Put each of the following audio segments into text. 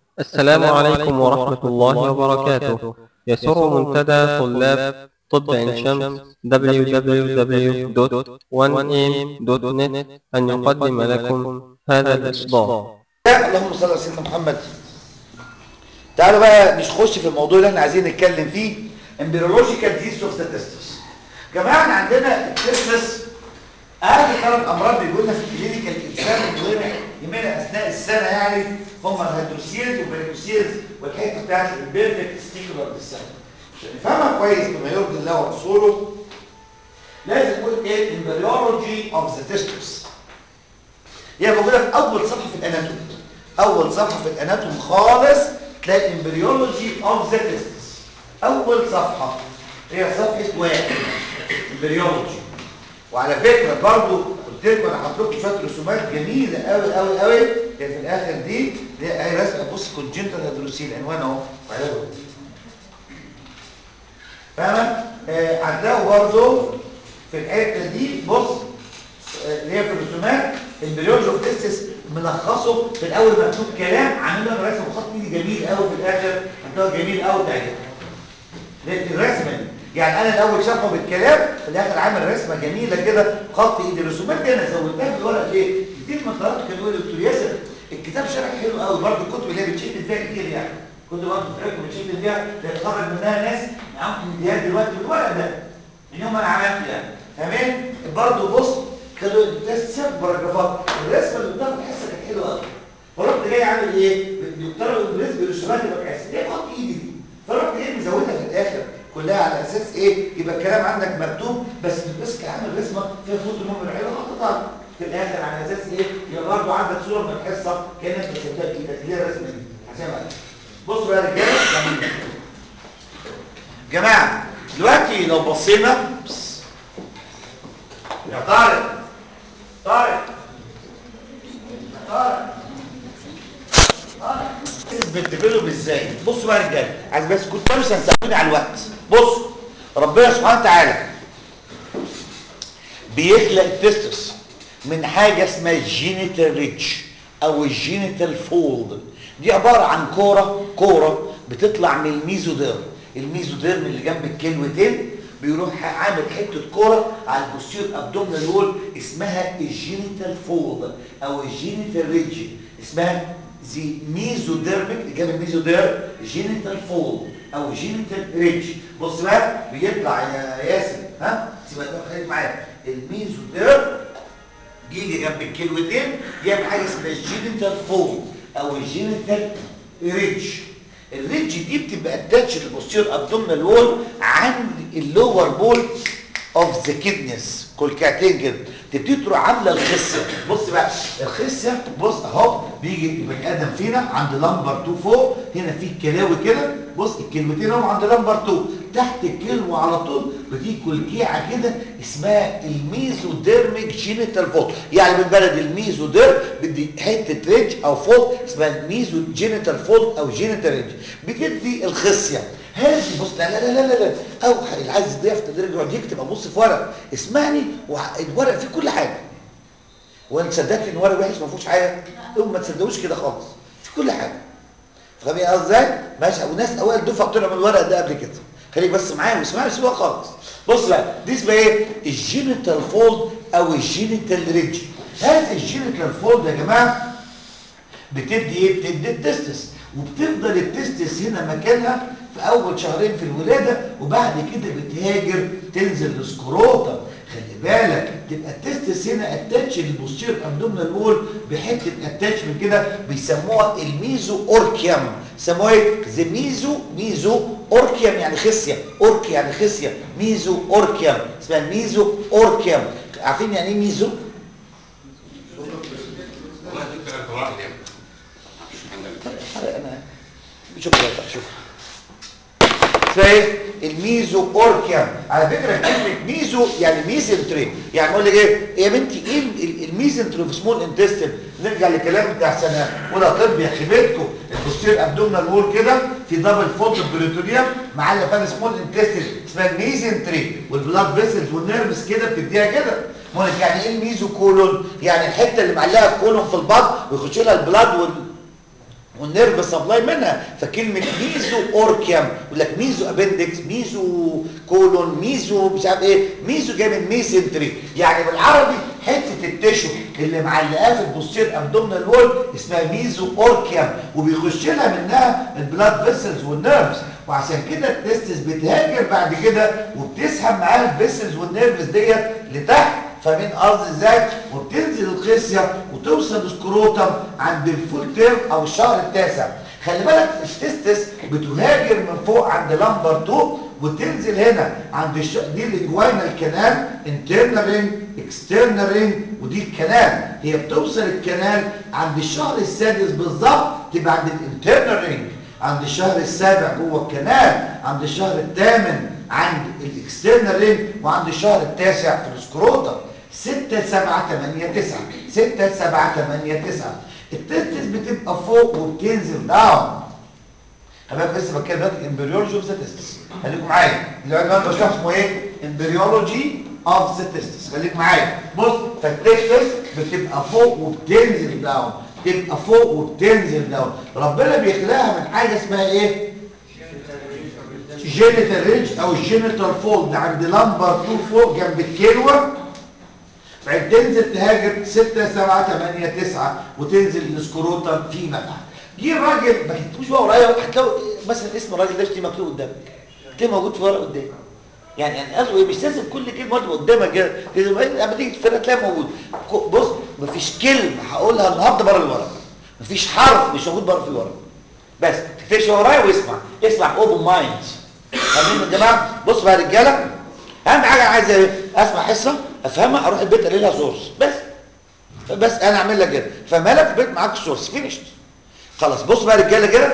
السلام عليكم ورحمة الله وبركاته يسر منتدى طلاب طب عين شمس www.1am.net أن يقدم لكم هذا الإصدار اللهم صل على سيدنا محمد تعالوا بقى مش نخش في الموضوع اللي احنا عايزين نتكلم فيه امبريولوجيكال ديزيز اوف statistics جماعه احنا عندنا التستس اهم ثلاث امراض بيجوا لنا في الكلينيكال اكزام يهمنا اثناء السنه يعني هم الهيدروسيلز والبريكوسيلز والحته بتاعت البيرفكت ستيكولار ديسنت عشان نفهمها كويس بما يرضي الله ورسوله لازم نقول ايه امبريولوجي اوف statistics هي موجوده في اول صفحه في الاناتومي اول صفحه في الاناتومي خالص تلاقي امبريولوجي اوف ذا تيستس اول صفحه هي صفحه واحد امبريولوجي وعلى فكره برضو قلت لكم انا حاطط لكم شويه رسومات جميله قوي قوي قوي هي في الاخر دي هي اي رسمه بص كونجنتال هيدروسيل عنوان اهو وعلاجه فاهمه آه هتلاقوا برضو في الحته دي بص آه، اللي هي في الرسومات البريولوجي اوف تيستس ملخصه في الاول مكتوب كلام عامل له رسم خط ايدي جميل قوي في الاخر هتلاقوا جميل قوي تعجبك الرسمه دي يعني انا الاول شرحه بالكلام في الاخر عامل رسمه جميله كده خط ايدي الرسومات دي انا زودتها في الورق ليه كتير من طلبات كانوا يقولوا دكتور ياسر الكتاب شرح حلو قوي برضه الكتب اللي هي بتشد فيها كتير يعني كنت برضه بتاعتكم بتشد فيها بيتخرج منها ناس معاهم امتياز دلوقتي بالورق ده من يوم ما انا عملت يعني تمام برضه بص كانوا ده ست باراجرافات الرسمه اللي بتاخد حصه كانت حلوه قوي فرحت جاي عامل ايه بيختاروا بالنسبه للرسومات يبقى بحس دي خط ايدي دي فرحت جاي مزودها في الاخر كلها على اساس ايه يبقى الكلام عندك مكتوب بس بتمسك عامل رسمه فيها فوت نمر حلو حطيتها في الاخر على اساس ايه يبقى برضه عندك صوره من الحصه كانك رسمتها بايدك هي الرسمه دي عشان بقى بصوا بقى يا رجاله جميل. جماعه دلوقتي لو بصينا بس. يا طارق طارق يا طارق بتديفلوب ازاي بصوا بقى يا رجاله عايز بس كنت مش هنساعدوني على الوقت بصوا ربنا سبحانه وتعالى بيخلق التستس من حاجه اسمها الجينيتال ريتش او الجينيتال فولد دي عباره عن كوره كوره بتطلع من الميزوديرم الميزوديرم اللي جنب الكلوتين بيروح عامل حته كوره على البوستير ابدومينال وول اسمها الجينيتال فولد او الجينيتال ريتش اسمها زي ميزوديرميك اللي جنب الميزوديرم جينيتال فولد او جينيتال ريتش بص بقى بيطلع يا ياسر ها سيبك بقى خليك معايا الميزوديرم يجي جنب الكلوتين يعمل حاجه اسمها الجينيتال فولد او الجينيتال ريتش الريتش دي بتبقى اتاتش للبوستير ابدومينال وول عند اللور بول اوف ذا كيدنس كولكاتين كده تبتدي تروح عامله الخصه بص بقى الخصه بص اهو بيجي البني ادم فينا عند لمبر 2 فوق هنا في كلاوي كده بص الكلمتين اهو عند لمبر 2 تحت الكلمه على طول بتيجي كلكيعه كده اسمها الميزوديرميك جينيتال فولت يعني بالبلد الميزوديرم بدي حته ريدج او فولت اسمها الميزو جينيتال فولت او جينيتال ريدج بتدي الخصيه هذه بص لا لا لا لا لا او اللي عايز يضيف تدريج يقعد يكتب ابص في ورق اسمعني الورق فيه كل حاجه وانت صدقت ان ورق وحش ما فيهوش حاجه ما تصدقوش كده خالص في كل حاجه فاهمين قصدي ازاي ماشي وناس اوائل دفعه طلعوا من الورق ده قبل كده خليك بس معايا واسمعني سيبها خالص بص بقى دي اسمها ايه الجينيتال فولد او الجينيتال ريدج هذا الجينيتال فولد يا جماعه بتدي ايه بتدي التستس وبتفضل التستس هنا مكانها في اول شهرين في الولاده وبعد كده بتهاجر تنزل لسكروتم خلي بالك تبقى التستس هنا اتاتش للبوستير ابدومينال وول بحته اتاتشمنت كده بيسموها الميزو اوركيوم سموها ايه ذا ميزو ميزو اوركيوم يعني خصيه اورك يعني خصيه ميزو اوركيوم اسمها الميزو اوركيوم عارفين يعني ايه ميزو والله دكتور انت واحد يعني انا شوف يا شوف اسمها الميزو اوركيوم على فكره كلمه ميزو يعني ميزنتري يعني اقول لك ايه يا بنتي ايه ال- الميزنتري في سمول انتستين نرجع لكلام بتاع سنه اولى طب يا خيبتكم البوستير ابدومينال وول كده في دبل فوت بريتوريوم مع اللي فات سمول انتستين اسمها الميزنتري والبلاد فيسلز والنيرفز كده بتديها كده بقول لك يعني ايه الميزو كولون يعني الحته اللي معلقه الكولون في البطن ويخش لها البلاد وال والنيرف سبلاي منها فكلمه ميزو اوركيام يقول لك ميزو ابندكس ميزو كولون ميزو مش عارف ايه ميزو جاي من ميسنتري يعني بالعربي حته التشو اللي معلقاه في البوستير ابدومينال وول اسمها ميزو اوركيام وبيخش لها منها البلاد فيسلز والنيرفز وعشان كده التستس بتهاجر بعد كده وبتسحب معاها الفيسلز والنيرفز ديت لتحت فاهمين قصدي ازاي وبتنزل الخصيه وتوصل سكروتم عند الفول تيرم او الشهر التاسع خلي بالك التستس بتهاجر من فوق عند لمبر 2 وتنزل هنا عند الش... دي الجوينال كانال انترنال رينج اكسترنال رينج ودي الكنال هي بتوصل الكنال عند الشهر السادس بالظبط تبقى عند الانترنال رينج عند الشهر السابع جوه الكنال عند الشهر الثامن عند الاكسترنال رينج وعند الشهر التاسع في السكروتم 6 7 8 9 6 7 8 9 التستس بتبقى فوق وبتنزل داون حضرتك لسه بتكلم دلوقتي امبريولوجي اوف ذا تستس خليكم معايا العنوان ده بشرح اسمه ايه امبريولوجي اوف ذا تستس خليك معايا بص فالتستس بتبقى فوق وبتنزل داون تبقى فوق وبتنزل داون ربنا بيخلقها من حاجه اسمها ايه جينيتال ريج او الجينيتال فولد عند لمبر 2 فوق جنب الكلوه بعد تنزل تهاجر 6 7 8 9 وتنزل السكروتم فيما بعد جه راجل ما كتبوش بقى ورايا هتلاقوا مثلا اسم الراجل ده اشتري مكتوب قدامك تلاقيه موجود في ورقه قدامك يعني يعني قصده ايه مش لازم كل كلمه تبقى قدامك كده لما تيجي تفرق تلاقيها موجود بص مفيش كلمه هقولها النهارده بره الورقه مفيش حرف مش موجود بره في الورقه بس تكتبش ورايا واسمع اسمع اوبن مايند فاهمين يا جماعه بصوا بقى يا رجاله اهم حاجه انا عايز ايه اسمع حصه افهمها اروح البيت الاقي لها سورس بس بس انا اعمل لك كده فما لك في البيت معاك سورس فينيشت خلاص بص بقى يا رجاله كده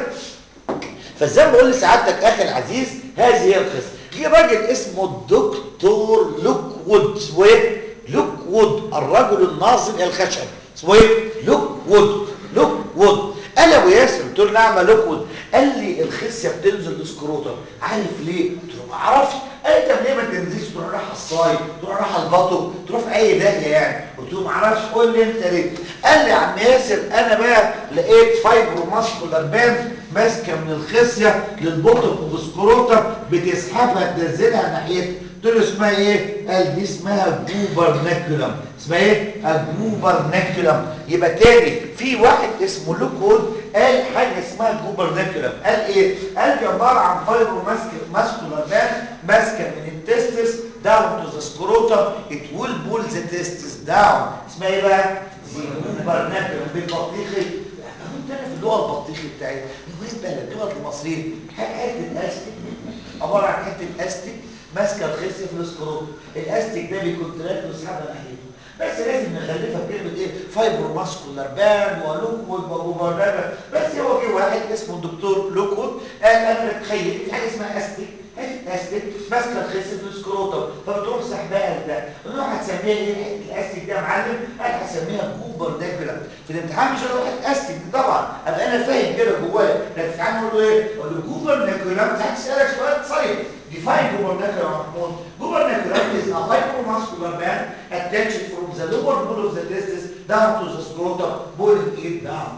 فزي ما بقول لسعادتك اخي العزيز هذه هي القصه في راجل اسمه الدكتور لوك وود اسمه ايه لوك وود الرجل الناظر الى الخشب اسمه ايه لوك وود لوك وود قال ابو ياسر قلت له نعم يا لوك وود قال لي الخصيه بتنزل السكروتم عارف ليه قلت له ما اعرفش قال لي طب ليه ما تنزلش تروح رايح الصايد تروح رايح البطن تروح في اي داهيه يعني قلت له ما اعرفش قول لي انت ليه قال لي يا عم ياسر انا بقى لقيت فايبرو ماسكولار باند ماسكه من الخصيه للبطن وبسكروتم بتسحبها تنزلها ناحيه قلت له اسمها ايه قال دي اسمها جوبرناكولم اسمها ايه الجوبرناكولم يبقى تاني في واحد اسمه لوكود قال حاجه اسمها جوبرناكولم قال ايه قال دي عباره عن فايبرو ماسكولار باند ماسكه من التستس داون تو ذا سكروتم ات ويل بول ذا تستس داون اسمها ايه بقى جوبرناكولم بالبطيخي كنت انا في اللغه البطيخي بتاعي المهم بقى اللغه المصريين حته استيك عباره عن حته استيك ماسكه الخصيه في السكروت الاستيك ده بيكونتراكت ويسحبها ناحيته بس لازم نخلفها بكلمه ايه فايبرو ماسكولار بان ولوكوود وجوبرناكا بس هو جه واحد اسمه الدكتور لوكوود قال انا بتخيل في حاجه اسمها استيك حته استيك ماسكه الخصيه في السكروتم فبتروح سحبها لده نروح هتسميها ايه حته الاستيك ده يا معلم قال هسميها جوبرناكولم في الامتحان مش هقول واحد استيك دي طبعا ابقى انا فاهم كده جوايا لكن تعالى نقول له ايه اقول له جوبرناكولم ساعات تسالك سؤال صيد define gubernacular hormone. Gubernacular is a hypomuscular band attached from the lower wall of the testis down to the scrotum, pulling it down.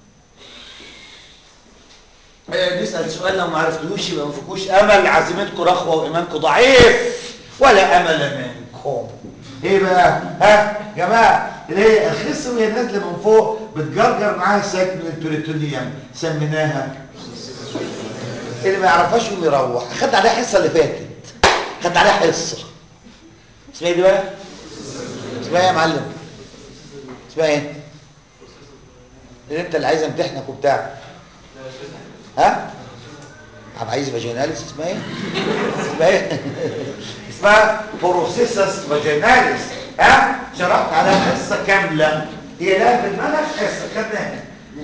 نسأل سؤال لو ما عرفتوش يبقى ما فيكوش امل عزيمتكم رخوه وايمانكم ضعيف ولا امل منكم. ايه بقى؟ ها جماعه اللي هي الخص وهي نازله من فوق بتجرجر معاها ساكن البريتونيوم سميناها اللي ما يعرفهاش يقوم يروح خدنا عليها الحصه اللي فاتت خدنا عليها حصه اسمها ايه دي بقى اسمها ايه يا معلم اسمها ايه اللي انت اللي عايز امتحنك وبتاع ها عم عايز فاجيناليس اسمها ايه اسمها ايه اسمها بروسيسس فاجيناليس ها شرحت عليها حصه كامله هي لها في المنهج حصه خدناها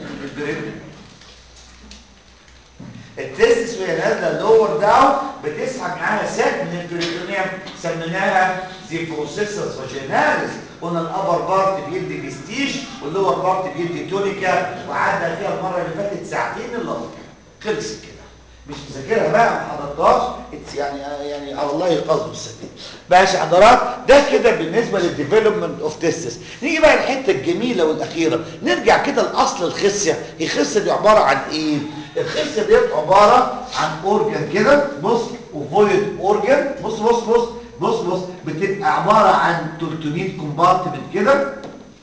التستس وهي نازله لور داون بتسحب معاها سات من البريتونيوم سميناها زي بروسيسس فاجيناليس قلنا الابر بارت بيدي فيستيج واللور بارت بيدي تونيكا وقعدنا فيها المره اللي فاتت ساعتين الا ربع خلصت كده مش مذاكرها بقى ما حضرتهاش اتس يعني يعني على الله القصد السبيل ماشي حضرات ده كده بالنسبه للديفلوبمنت اوف تيستس نيجي بقى الحته الجميله والاخيره نرجع كده لاصل الخصيه الخصيه دي عباره عن ايه الخصيه دي عباره عن اورجان كده بص وفويد اورجان بص بص بص بص بص بتبقى عباره عن 300 كومبارتمنت كده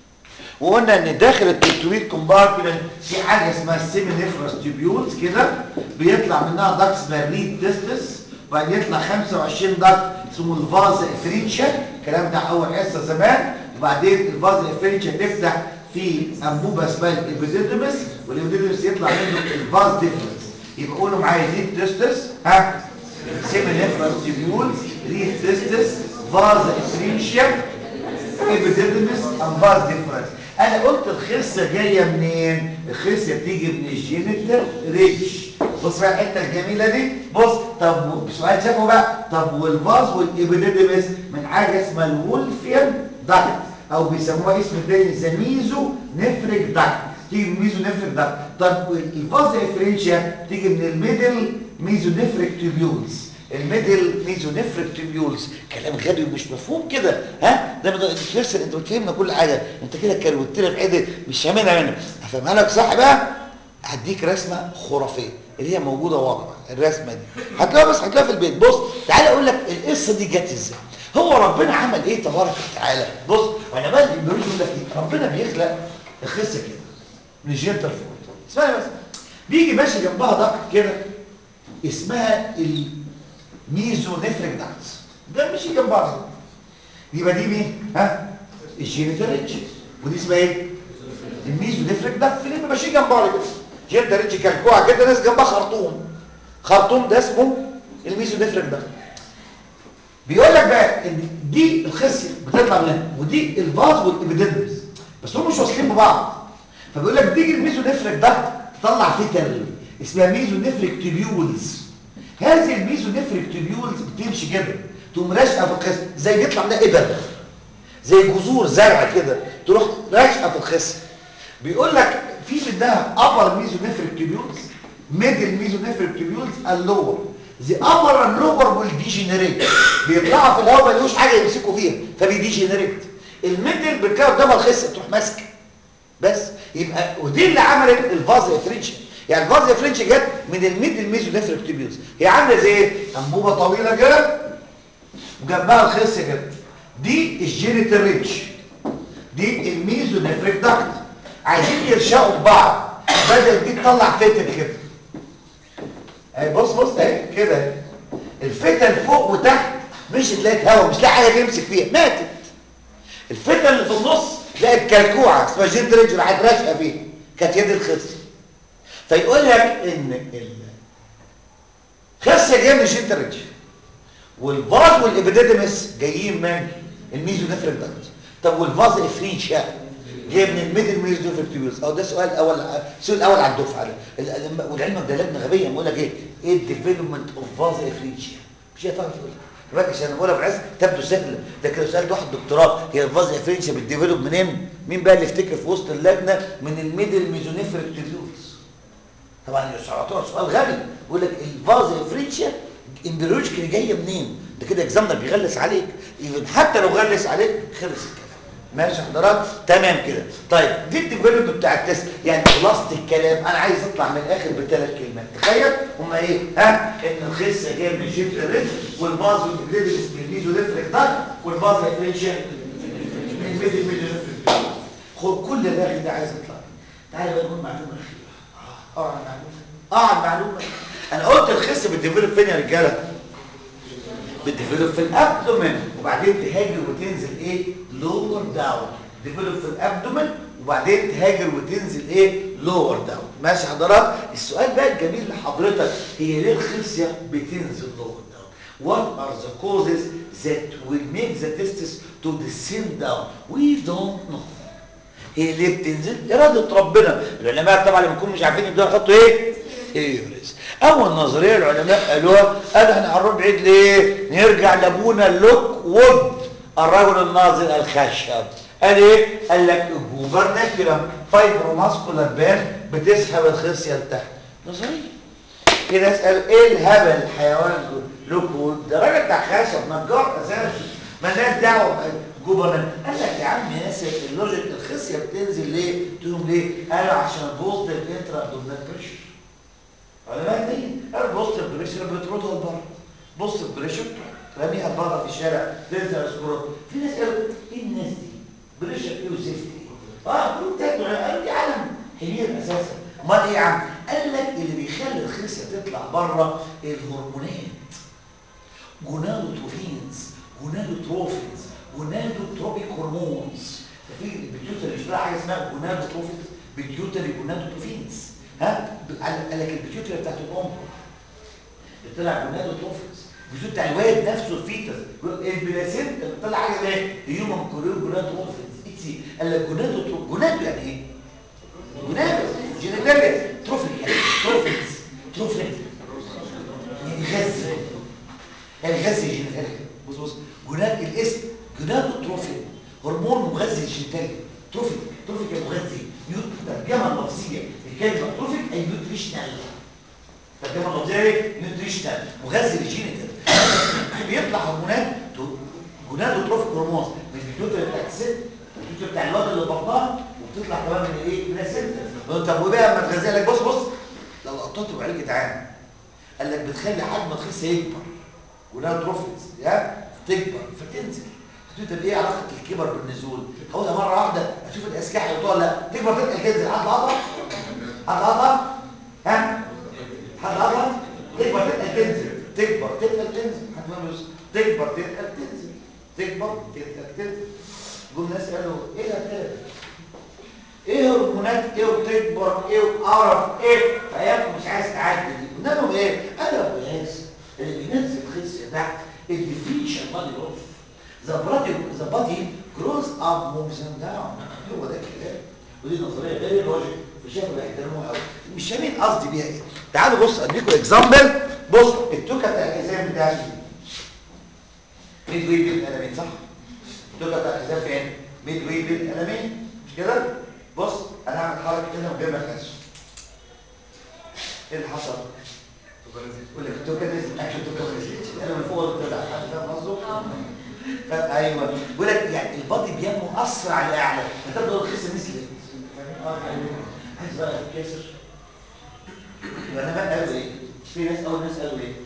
وقلنا ان داخل ال 300 كومبارتمنت في حاجه اسمها السيمينيفرس تيبيولز كده بيطلع منها داكس اسمها ريد تستس وبعدين يطلع 25 داك اسمه الفاز افرينشا الكلام ده اول حصه زمان وبعدين الفاز افرينشا تفتح في انبوبه اسمها الابيديدمس والابيديدمس يطلع منه الفاز ديفرنس يبقى قولوا معايا ريد تستس ها سيمينيفرس تيبيولز ريد تستس فاز افرينشا ابيديدمس انفاز ديفرنس انا قلت الخرسه جايه منين الخرسه بتيجي من الجينيتال ريتش بص بقى الحته الجميله دي بص طب سؤال شافه بقى طب والفاز والابيديدمس من حاجه اسمها الولفيان داكت او بيسموها اسم تاني زميزو نفرك داكت تيجي من ميزو نفرك داكت طب الفاز افرنشيا تيجي من الميدل ميزو نفرك تيبيولز الميدل ميزونيفريك تيبيولز كلام غبي ومش مفهوم كده ها ده بدأ تفسر انت بتفهمنا كل حاجه انت كده كروت لي في حته مش فاهمينها منك هفهمها لك صح بقى هديك رسمه خرافيه اللي هي موجوده ورا الرسمه دي هتلاقيها بس هتلاقيها في البيت بص تعالى اقول لك القصه دي جت ازاي هو ربنا عمل ايه تبارك وتعالى بص علماء البيولوجي يقول لك ايه ربنا بيخلق الخصه كده من الجنتال فوق اسمعني بس بيجي ماشي جنبها ضغط كده اسمها الميزونيفريك داكتس ده ماشي جنب بعض يبقى دي مين ها الجينيتال ريتش ودي اسمها ايه الميزونيفريك داكتس اللي ماشي جنب بعض كده جينيتال ريتش كالكوع كده ناس جنبها خرطوم خرطوم ده اسمه الميزونيفريك داكت بيقول لك بقى ان دي الخصيه بتطلع من هنا ودي الفاز والابيديدمس بس هم مش واصلين ببعض فبيقول لك تيجي الميزونيفريك داكت تطلع فيتال اسمها ميزونيفريك تيبيولز هذه الميزونيفريك تيبيولز بتمشي كده تقوم راشقه في الخصيه زي بيطلع منها ابر زي جذور زرع كده تروح راشقه في الخصيه بيقول لك في منها ابر ميزونيفريك تيبيولز ميدل ميزونيفريك تيبيولز اللور the upper and lower will degenerate بيطلعوا في الهواء ما لهوش حاجه يمسكوا فيها فبيديجنريت الميدل بتلاقي قدامها الخصيه تروح ماسكه بس يبقى ودي اللي عملت الفاز افرينشن يعني الفاز افرينشن جت من الميدل ميزونيفريك تيبيولز هي عامله زي ايه انبوبه طويله كده وجنبها الخصيه كده دي الجينيتال ريتش دي الميزونيفريك داكت عايزين يرشقوا ببعض بدل دي تطلع فتل كده اهي بص بص اهي كده اهي الفتل فوق وتحت مش تلاقي هوا مش لاقي حاجه تمسك فيها ماتت الفتل اللي في النص لقت كلكوعه اسمها جينت ريدج راحت راشقه فيها كانت يد الخصيه فيقول لك ان الخصيه جايه من الجينت ريدج والفاز والابيديدمس جايين من الميزونيفريك داكت طب والفاز افريشيا جاي من الميدل ميزونيفريك تيبيولز او ده سؤال اول السؤال الاول على الدفعه ده والعلم ده لجنه غبيه بقول لك ايه ايه الديفلوبمنت اوف فاز افريشيا مش هتعرف تقول فاكر انا بقولها بعز تبدو سهله لكن لو سالت واحد دكتوراه هي الفاز افريشيا بتديفلوب منين مين بقى اللي يفتكر في وسط اللجنه من الميدل ميزونيفريك تيبيولز طبعا يعتبر سؤال غبي بيقول لك الفاز افريشيا امبريولوجيكالي جايه منين ده كده اكزامنر بيغلس عليك ايفن حتى لو غلس عليك خلص الكلام ماشي حضرات تمام كده طيب دي الديفلوبمنت بتاع التست يعني خلاصه الكلام انا عايز اطلع من الاخر بثلاث كلمات تخيل هما ايه ها ان الخصه جايه من الجيت ريد والباز والديفلوبمنت من الميزوليفريك داك والباز افريشن من الميدل ميدل خد كل الرغي ده عايز اطلع تعالى بقى نقول معلومه اخيره اه اه معلومه اه على المعلومه انا قلت الخصه بتديفلوب فين يا رجاله بتديفلوب في الابدومين وبعدين تهاجر وتنزل ايه لور داون ديفلوب في الابدومين وبعدين تهاجر وتنزل ايه لور داون ماشي حضرات السؤال بقى الجميل لحضرتك هي ليه الخصيه بتنزل لور داون what are the causes that will make the testis to descend down we don't know هي ليه بتنزل اراده ربنا العلماء طبعا لما يكونوا مش عارفين يبداوا يحطوا ايه هيوريز اول نظريه العلماء قالوها قالوا احنا هنروح بعيد ليه نرجع لابونا لوك وود الرجل الناظر الخشب قال ايه قال لك الجوبرناكيولم فايبروماسكولار بان بتسحب الخصيه لتحت نظريه في ناس قالوا ايه الهبل الحيوان له كود ده راجل بتاع خشب نجار اساسي مالناش دعوه جوبرنمنت قال لك يا عم ياسر اللوجيك الخصيه بتنزل ليه؟ تقوم ليه؟ قالوا عشان بوست الانترا ابدومينال بريشر علماء دين قالوا بوست البريشر بتردها لبره بوست البريشر رميها بره في الشارع تنزل اسكروت في ناس قالوا ايه الناس دي؟ بريشر ايه وزفت ايه؟ اه كلهم تاكلوا قالوا دي عالم حمير اساسا امال ايه يا عم؟ قال لك اللي بيخلي الخصيه تطلع بره الهرمونات جونادوتروفينز جونادوتروفينز جونادوتروبيك هرمونز في البيتيوتري مش حاجه اسمها جونادوتروفينز بيتيوتري جونادوتروفينز ها قال لك البيتيوتري بتاعت الام بتطلع جونادوتروفينز البيتيوتري بتاع الواد نفسه الفيتس البلاسينتا بتطلع حاجه ايه هيومن كوريو جونادوتروفينز اتسي قال لك جونادوتروفينز جونادو يعني ايه جونادو جينيتاليا تروفين يعني تروفينز تروفين يعني غزه يعني غذي الجينيتاليا بص بص جناد الاسم جنادوتروفين هرمون مغذي الجينيتاليا تروفيك تروفيك المغذي الترجمه اللفظيه الكلمه تروفيك اي نيوتريشنال الترجمه اللفظيه ايه نيوتريشنال مغذي للجينيتال بيطلع هرمونات جنادوتروفيك هرمون من البيوتر بتاعت الست البيوتر بتاع الواد اللي بطنها وبتطلع كمان من الايه من الست طب وبقى اما تغذيها لك بص بص لو قطعت بعيد جدعان قال لك بتخلي حجم الخصيه يكبر ولها تروفيز يا تكبر فتنزل هتقول طب ايه علاقه الكبر بالنزول هاخدها مره واحده اشوف الاسكاح اللي طول لا تكبر تتقل تنزل حد قطع حد قطع ها حد قطع تكبر تتقل تنزل تكبر تتقل تنزل حد ما بيوصل تكبر تتقل تنزل تكبر تتقل تنزل جم ناس قالوا ايه ده ايه هرمونات ايه وتكبر ايه وقرف ايه فياكم مش عايز تعدي دي قلنا لهم ايه قالوا يا بلاس اللي بينزل خصيه تحت الديفينيشن بادي اوف ذا بادي ذا بادي جروز اب موفز داون هو ده الكلام ودي نظريه غير لوجيك فشافوا بيحترموها قوي مش فاهمين قصدي بيها ايه تعالوا بص اديكم اكزامبل بص التوكه بتاع الحزام بتاعي ميد وي بين الالمين صح التوكه بتاع الحزام فين ميد وي بين الالمين مش كده بص انا هعمل حركه كده من غير ما اكسر ايه اللي حصل يقول لك التوكه نزلت اكشن التوكه ما نزلتش انا من فوق طلع حد فاهم قصده فاهم ايوه بيقول لك يعني البادي بينمو اسرع لاعلى فتبدا الخصه نزلت عايز بقى تتكسر يبقى انا بقى قالوا ايه في ناس اول ناس قالوا ايه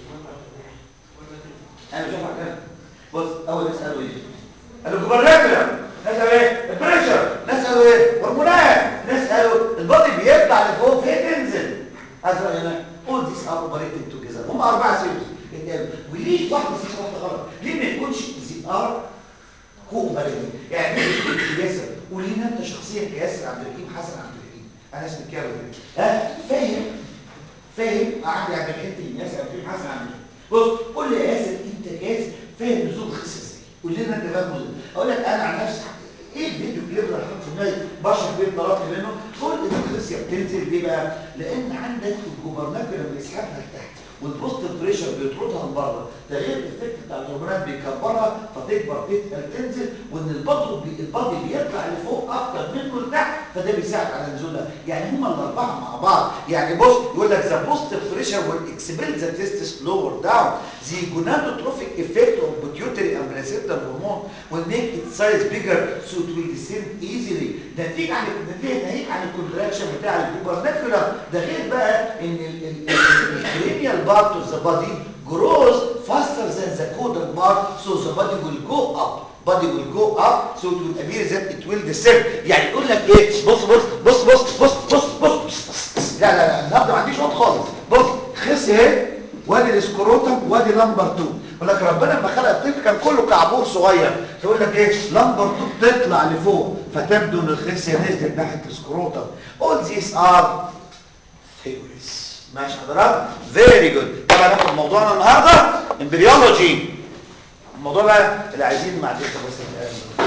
انا بشوف كده بص اول ناس قالوا ايه قالوا جوبرناتور ناس قالوا ايه البريشر ناس قالوا ايه هرمونات ناس قالوا البادي بيطلع لفوق فين تنزل عايز بقى انا all these are operating together هم اربعه سيريز اتقالوا وليه واحده صح واحده غلط ليه ما يكونش زي ار كوبريتنج يعني ياسر ولينا انت شخصيا كياسر عبد الرحيم حسن عبد الرحيم انا اسمي كامل ها فاهم فاهم عندي عبد الرحيم ياسر عبد الرحيم حسن عبد الرحيم بص قول لي يا ياسر انت كياسر فاهم نزول الخصه ازاي قول لنا انت فاهم ازاي اقول لك انا عن نفسي ايه الفيديو كليب اللي حاطط في دماغي بشرح بيه طلبت منه قول ان الخصيه بتنزل ليه بقى لان عندك الجوبرناكولا بيسحبها لتحت والبوست بريشر بيطردها لبره ده غير الافكت بتاع الهرمونات بيكبرها فتكبر تتقل تنزل وان البطن بي البادي بيطلع لفوق اكتر منه لتحت فده بيساعد على نزولها يعني هما الاربعه مع بعض يعني بص يقول لك ذا بوست بريشر والاكسبيل ذا تيستس لور داون زي جونادوتروفيك افكت اوف بوتيوتري اند بلاسينتا هرمون will make its size bigger so it will descend easily نتيجه عن نتيجه ناهيك عن الكونتراكشن بتاع الجوبرناكولا ده غير بقى ان الكرينيال part of the body grows faster than the caudal part so the body will go up body will go up so it will appear that it will descend يعني يقول لك ايه بص بص بص بص بص بص بص لا لا لا النهارده ما عنديش وقت خالص بص خس اهي وادي الاسكروتم وادي لمبر 2 يقول لك ربنا لما خلق الطفل كان كله كعبور صغير فيقول لك ايه لمبر 2 تطلع لفوق فتبدو ان الخصيه نزلت ناحيه الاسكروتم all these are theories ماشي حضرتك فيري جود طبعا ناخد موضوعنا النهارده امبريولوجي الموضوع بقى اللي عايزين معلش بس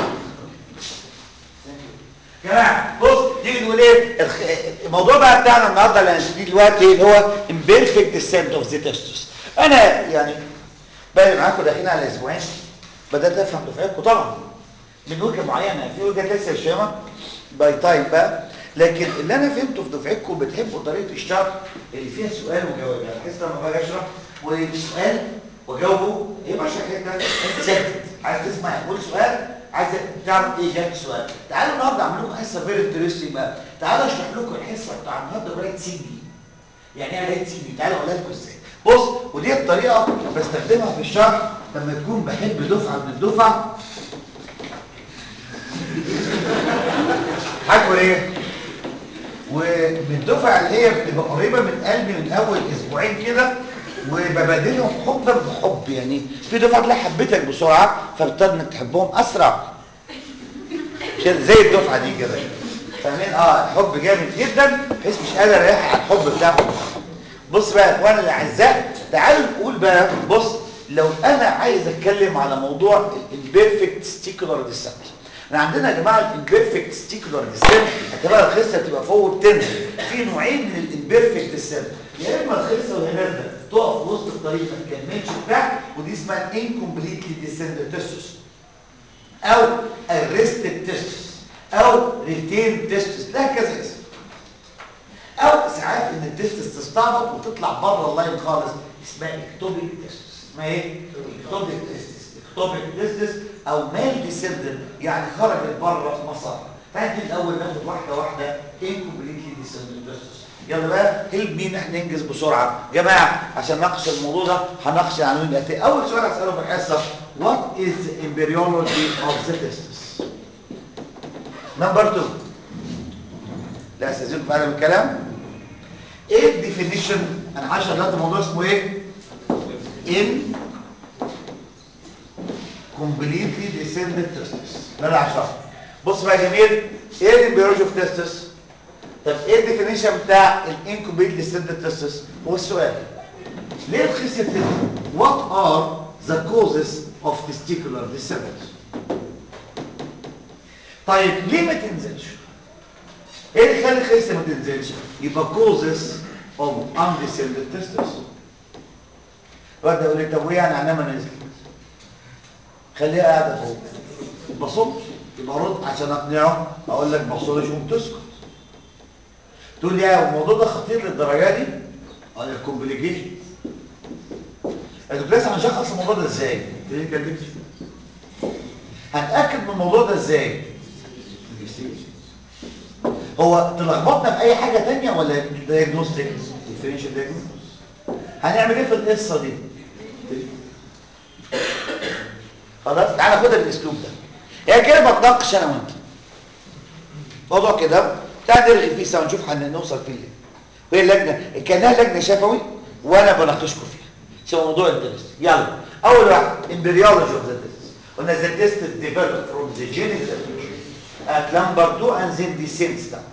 جماعه بص تيجي نقول ايه الخ... الموضوع بقى بتاعنا النهارده اللي هنبتدي دلوقتي اللي هو imperfect descent of the testis انا يعني بقى معاكم داخلين على اسبوعين بدات افهم دفعتكم طبعا من وجهه معينه في وجهه لسه الشيمه باي تايم بقى لكن اللي انا فهمته في دفعتكم بتحبوا طريقه الشرح اللي فيها سؤال وجواب يعني بحس لما باجي اشرح وسؤال واجاوبه هي ماشيه كده عايز تسكت عايز تسمع قول سؤال عايز تعرف ايه اجابه السؤال تعالوا النهارده اعمل لكم حصه فيري انترستنج بقى تعالوا اشرح لكم الحصه بتاع النهارده بقرايه سي دي يعني ايه قرايه سي دي تعالوا اقولها لكم ازاي بص ودي الطريقه بستخدمها في الشرح لما تكون بحب دفعه من الدفع حاجه ايه ومن الدفعه اللي هي بتبقى قريبه من قلبي من اول اسبوعين كده وببادلهم حبا بحب يعني في دفعه تلاقي حبتك بسرعه فبتضطر انك تحبهم اسرع كده زي الدفعه دي كده فاهمين اه حب جامد جدا بحيث مش قادر اريح على الحب بتاعهم بص بقى يا اخوانا الاعزاء تعالوا نقول بقى بص لو انا عايز اتكلم على موضوع الامبيرفكت ستيكولار ديسنت احنا عندنا يا جماعه الامبيرفكت ستيكولار ديسنت هتبقى الخصه تبقى فوق التنس في نوعين من الامبيرفكت ديسنت يا اما الخصه وهي نازله تقف في وسط الطريق ما تكملش بتاع ودي اسمها انكمبليتلي ديسندد تستس او arrested تستس او ريتين تستس لها كذا اسم او ساعات ان التستس تستعبط وتطلع بره اللاين خالص اسمها اكتوبيك تستس اسمها ايه اكتوبيك تستس اكتوبيك تستس او مال ديسندد يعني خرجت بره مسار تعالى الاول ناخد واحده واحده انكمبليتلي ديسندد تستس يلا بقى هيلب مين احنا ننجز بسرعه جماعه عشان نناقش الموضوع ده هنناقش العناوين الاتيه اول سؤال هساله في الحصه what is the embryology of the testis نمبر 2 لا استاذنكم في هذا الكلام ايه الديفينيشن انا عايش دلوقتي الموضوع اسمه ايه in completely descended testis ده انا هشرحه بص بقى يا جميل ايه الامبريولوجي اوف تستس طب ايه الديفينيشن بتاع الانكوبيت ديسندد تستس هو السؤال ليه الخصيه بتنزل what are the causes of testicular descent طيب ليه ما تنزلش ايه اللي يخلي الخصيه ما تنزلش يبقى causes of undescended testis الواد ده يقول لي طب وايه يعني عنها ما نزلت خليها قاعده فوق بصمش يبقى رد عشان اقنعه اقول لك بصلش وبتسكت تقول لي يا الموضوع ده خطير للدرجه دي اه الكومبليكيشن الدكتور هنشخص الموضوع ده ازاي كلينيكال بيكتشر هنأكد من الموضوع ده ازاي هو تلخبطنا في اي حاجه تانية ولا دايجنوستيك ديفرنشال دايجنوستيك هنعمل ايه في القصه دي خلاص تعالى خدها بالاسلوب ده يعني كده بتناقش انا وانت موضوع كده تعال نرغي فيه سوا نشوف هنوصل فيه ليه وهي اللجنه كانها لجنه شفوي وانا بناقشكم فيها سوى موضوع التست يلا اول واحد embryology of the test قلنا the test is developed from the genital at number 2 and then descends down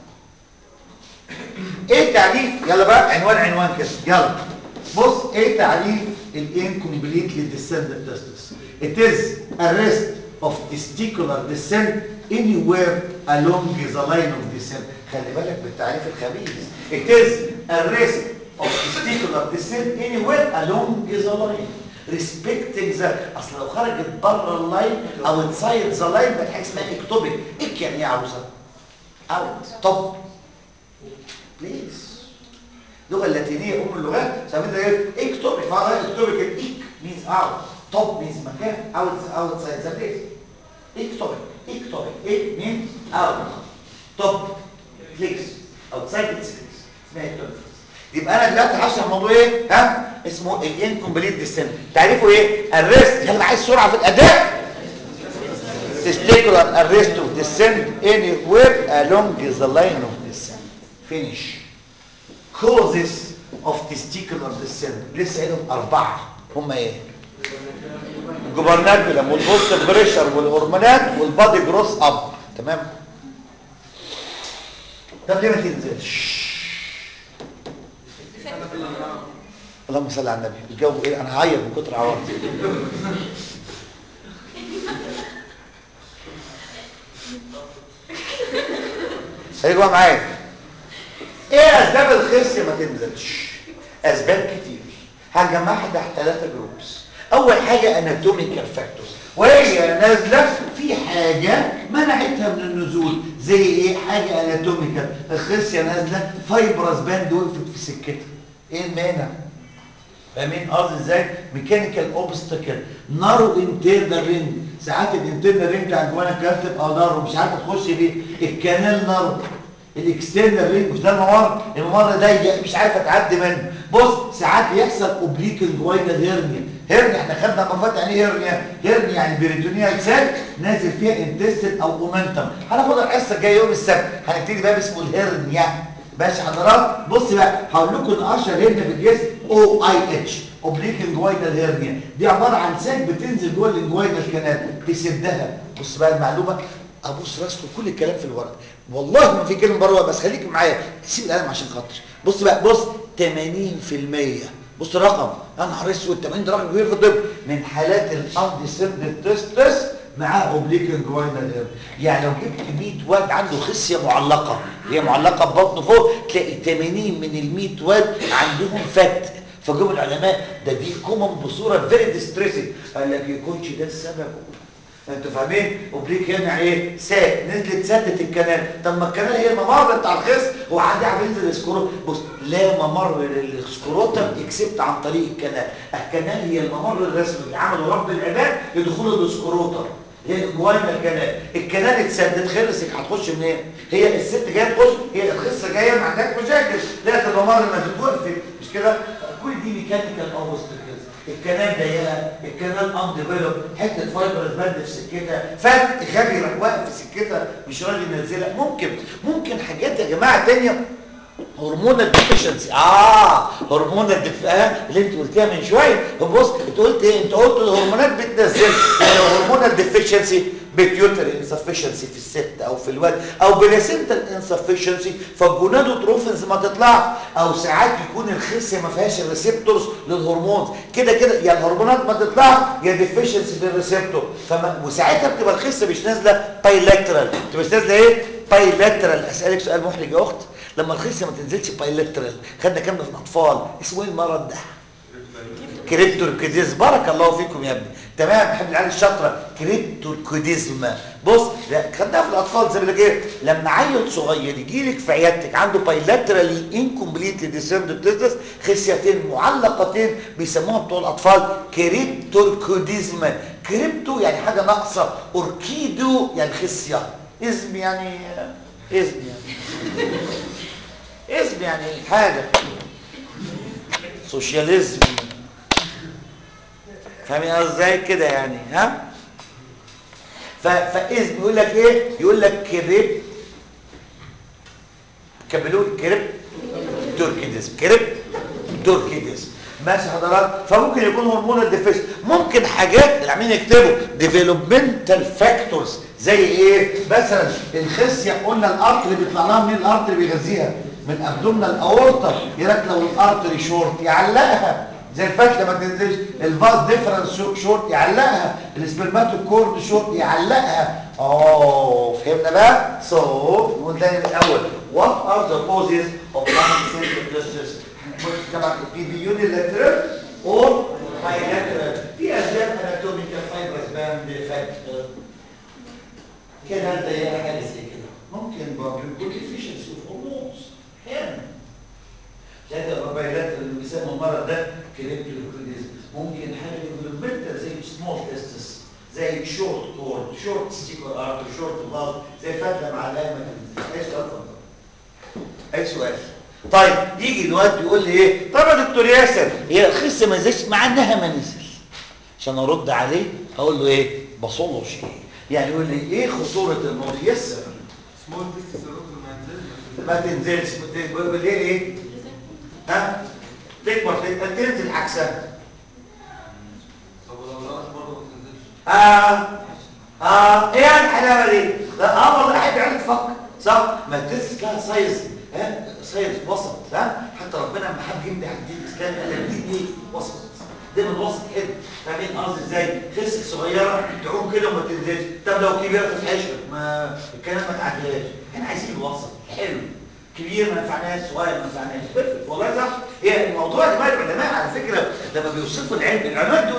ايه تعريف يلا بقى عنوان عنوان كده يلا بص ايه تعريف الانكمبليتلي descended testis it is arrest of testicular descent anywhere along the line of descent خلي بالك بالتعريف الخبيث it is arrest of testicular descent anywhere along the line respecting the اصل لو خرجت بره اللاين او inside the line بقت حاجه اسمها اكتوبيك ايه يعني ايه عروسه out طب بليز اللغه اللاتينيه ام اللغات سميتها ايه اكتوبيك فانا اكتوبيك الايك مينز اوت توب مينز مكان اوت اوت سايد ذا بليس اكتوبيك اكتوبيك ايه مينز اوت توب بليس اوتسايد ذا سبيس اسمها اكتوبيك يبقى انا دلوقتي هشرح موضوع ايه ها اسمه الانكمبليت ديسنت تعريفه ايه الريست يلا عايز سرعه في الاداء testicular arrest of descent anywhere along the line of descent finish causes of testicular descent لسه قايلهم اربعه هم ايه الجوبرناكولم والبوست بريشر والهرمونات والبادي جروس اب تمام طب ليه ما تنزلش اللهم صل على النبي الجو ايه انا هعيط من كتر عواطفي هيجوا معايا ايه اسباب الخصيه ما تنزلش اسباب كتير هنجمعها تحت ثلاثه جروبس اول حاجه اناتوميكال فاكتورز وهي نازله في حاجه منعتها من النزول زي ايه حاجه اناتوميكال الخصيه نازله فايبرس باند وقفت في سكتها ايه المانع فاهمين قصدي ازاي ميكانيكال اوبستكل نارو انترنال رينج ساعات الانترنال رينج بتاع جوانا الكلام تبقى نارو مش عارف تخش بيه الكانال نارو الاكسترنال رينج مش ده الممر الممر ضيق مش عارفه تعدي منه بص ساعات يحصل اوبليك الجوينال هيرنيا هيرنيا احنا خدنا مفات يعني ايه هيرنيا هيرنيا يعني بيريتونيال سيل نازل فيها انتستين او اومنتم هناخدها الحصه الجايه يوم السبت هنبتدي باب اسمه الهيرنيا ماشي حضرات بص بقى هقول لكم ان اشهر هيرنيا في الجسم او اي اتش اوبليك انجوينال هيرنيا دي عباره عن ساك بتنزل جوه الانجوينال كانال تسدها بص بقى المعلومه ابص راسكم كل الكلام في الورق والله ما في كلمه بره بس خليك معايا سيب القلم عشان خاطر بص بقى بص 80% بص الرقم يا نهار اسود 80 ده رقم كبير في الطب من حالات الاندسيرد تستس معاه اوبليك انجوينال هيرنيا يعني لو جبت 100 واد عنده خصيه معلقه هي معلقه ببطنه فوق تلاقي 80 من ال 100 واد عندهم فت فجابوا العلماء ده دي كومن بصوره فيري ديستريسنج قال لك يكونش ده السبب انتوا فاهمين اوبليك هنا ايه سات نزلت سدت الكنال طب ما الكنال هي الممر بتاع الخص هو حد يعرف ينزل السكروت بص لا ممر للسكروتم اكسبت عن طريق الكنال الكنال هي الممر الرسمي اللي عمله رب العباد لدخول السكروتم هي جوانا الكنال الكنال اتسدد خلصك هتخش منين هي الست جايه تخش هي الخصه جايه ما عندك مشاكل لقت الممر ما وقفت مش كده كل دي ميكانيكال اوبستكلز الكنال ضيقه الكنال ان ديفلوب حته فايبرز بند في سكتها فات غبي راح واقف في سكتها مش راضي ينزلها ممكن ممكن حاجات يا جماعه تانية هرمونال ديفيشنسي اه هرمونال ديف آه اللي انت قلتيها من شويه بص انت قلت ايه انت قلت الهرمونات بتنزل يعني لو هرمونال ديفيشنسي بيتيوتري انسفشنسي في الست او في الولد او بلاسنتال انسفشنسي فالجونادوتروفنز ما تطلعش او ساعات يكون الخصيه ما فيهاش الريسبتورز للهرمونز كده كده يا الهرمونات ما تطلعش يا ديفيشنسي في الريسبتور فما وساعتها بتبقى الخصيه مش نازله بايلاترال بتبقى مش نازله ايه بايلاترال اسالك سؤال محرج يا اخت لما الخصيه ما تنزلش بايلاترال خدنا كام في الاطفال اسمه ايه المرض ده كريبتوركيديز بارك الله فيكم يا ابني تمام بحب العيال الشاطره كريبتوركيديزم بص لا خدناها في الاطفال زي ما ايه لما عيل صغير يجي لك في عيادتك عنده بايلاترالي انكمبليتلي ديسيرند تيستس خصيتين معلقتين بيسموها بتوع الاطفال كريبتوركيديزم كريبتو يعني حاجه ناقصه اوركيدو يعني خصيه اسم يعني اسم يعني اسم يعني حاجه سوشياليزم فاهمين ازاي كده يعني ها فاذ بيقول لك ايه يقول لك كريب كبلون كريب توركيديزم كريب توركيديزم ماشي حضرات فممكن يكون هرمون الديفيس ممكن حاجات اللي عاملين يكتبوا ديفلوبمنتال فاكتورز زي ايه مثلا الخصيه قلنا الارتري بيطلع لها منين الارتري بيغذيها من ابدومنال اورطه يراك لو الارتري شورت يعلقها زي الفتله ما تنزلش الفاز ديفرنس شورت يعلقها السبرماتوكورد شورت يعلقها اه فهمنا بقى سو نقول تاني من الاول what are the causes of non-central clusters طبعا في يونيلاترال اور بايلاترال في اسباب اناتوميكال فايبرس باند فاكتور كده انت يا حاجه زي كده ممكن برضه يكون ديفيشنسي اوف هرمونز احيانا هذا الربايلات اللي بيسموا المرض ده كريبتولوكريديزم ممكن حاجه ديفلوبمنتال زي سمول تيستس زي شورت كورد شورت ستيكر ارت شورت باز زي فتله معلقه ما تنزلش اي سؤال اتفضل اي سؤال طيب يجي الواد يقول لي ايه طب يا دكتور ياسر هي الخصه ما نزلش مع انها ما نزل عشان ارد عليه اقول له ايه بصله شيء يعني يقول لي ايه خطوره الموت يسر سمول ديستنس ما ينزلش ما تنزلش بيقول ليه ايه ها تكبر تبقى تنزل عكسها طب ولو لقاش برضه ما تنزلش اه اه ايه الحلاوه دي لا اه والله حد عارف تفكر صح ما تنزل لها سايز ها سايز وسط ها حتى ربنا لما حب يمدح الدين الاسلامي قال لك الدين ايه وسط دايما وسط حلو فاهمين قصدي ازاي خسك صغيره تعوم كده وما تنزلش طب لو كبيره تتحشر ما الكلام ما تعديهاش احنا عايزين الوسط حلو كبير ما ينفعناش صغير ما ينفعناش والله صح هي الموضوع يا جماعه العلماء على فكره لما بيوصفوا العلم العلماء دول ايه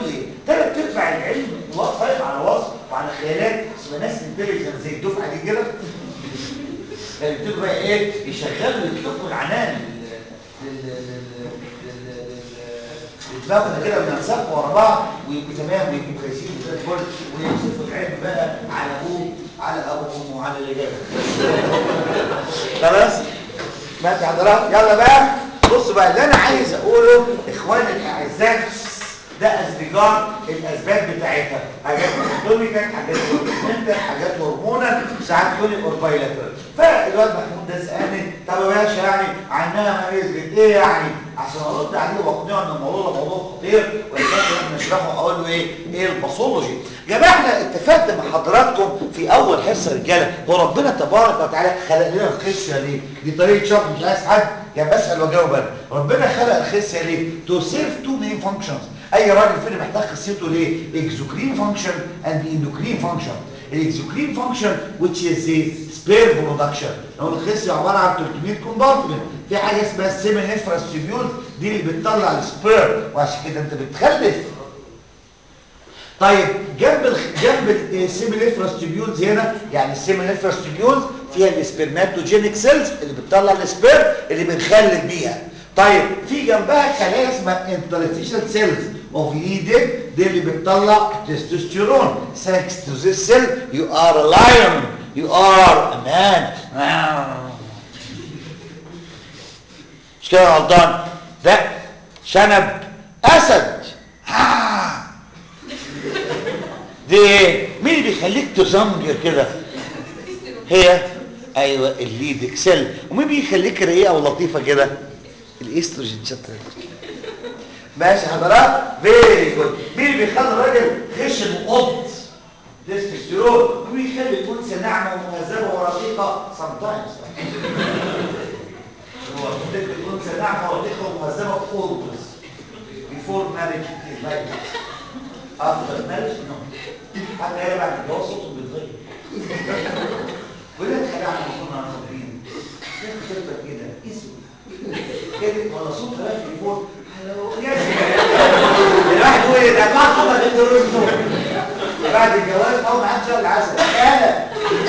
ثلاث ارباع العلم قائم على وصف وعلى خيالات اسمها ناس انتليجنت زي الدفعه دي كده كانوا يبتدوا بقى ايه يشغلوا يطلقوا العنان لل- لل- لل- لل- لل- لدماغنا كده وينسقوا ورا بعض ويبقوا تمام ويبقوا كويسين وزي الفل ويمسكوا العلم بقى على ابوه على ابوهم وعلى اللي جاي خلاص ماشي حضرات يلا بقى بصوا بقى اللي انا عايز اقوله اخواني الاعزاء ده ازدجار الاسباب بتاعتها حاجات اناتوميكال حاجات انتر حاجات هرمونال ساعات يوني اور بايلاترال فالواد محمود ده سالني طب يا باشا يعني عنها ما نزلت ايه يعني عشان ارد عليه واقنعه ان الموضوع ده موضوع خطير ويحتاج ان احنا نشرحه اقول له ايه ايه الباثولوجي جماعه احنا اتفقت مع حضراتكم في اول حصه رجاله هو ربنا تبارك وتعالى خلق لنا الخشيه ليه دي طريقه شرح مش عايز حد يعني بسال واجاوب انا ربنا خلق الخصيه ليه تو سيرف تو مين فانكشنز اي راجل فينا محتاج خصيته ليه اكزوكرين فانكشن اند اندوكرين فانكشن الاكزوكرين فانكشن which is the spare production هو الخصيه عباره عن 300 كومبارتمنت في حاجه اسمها السيمين انفراستيبيول دي اللي بتطلع السبير وعشان كده انت بتخلف طيب جنب الخ... جنب السيمين انفراستيبيولز هنا يعني السيمين انفراستيبيولز فيها السبرماتوجينيك سيلز اللي بتطلع السبير اللي بنخلف بيها طيب في جنبها خلايا اسمها انترستيشال سيلز اوف ليدنج دي اللي بتطلع التستوستيرون thanks to this cell you are a lion you are a man مش كده يا غلطان ده شنب اسد آه. دي ايه مين اللي بيخليك تزمجر كده هي ايوه الليد اكسل ومين بيخليك رقيقه ولطيفه كده الاستروجين شاطر ماشي حضرات فيري جود مين اللي بيخلي الراجل خشن وقط تستوستيرون ومين يخلي الانثى ناعمه ومهذبه ورقيقه سام تايمز هو بيخلي الانثى ناعمه ورقيقه ومهذبه اولويز before marriage is like this after marriage no حتى هي بعد الجواز صوته بيتغير ولا تخلعنا كنا خاطرين تفضل كده اسود كده ولا صوت رايح لفوق هلو يا الواحد يقول ايه ده ما خبر انت رزقه بعد الجواز اول ما حد شغل العسل يالا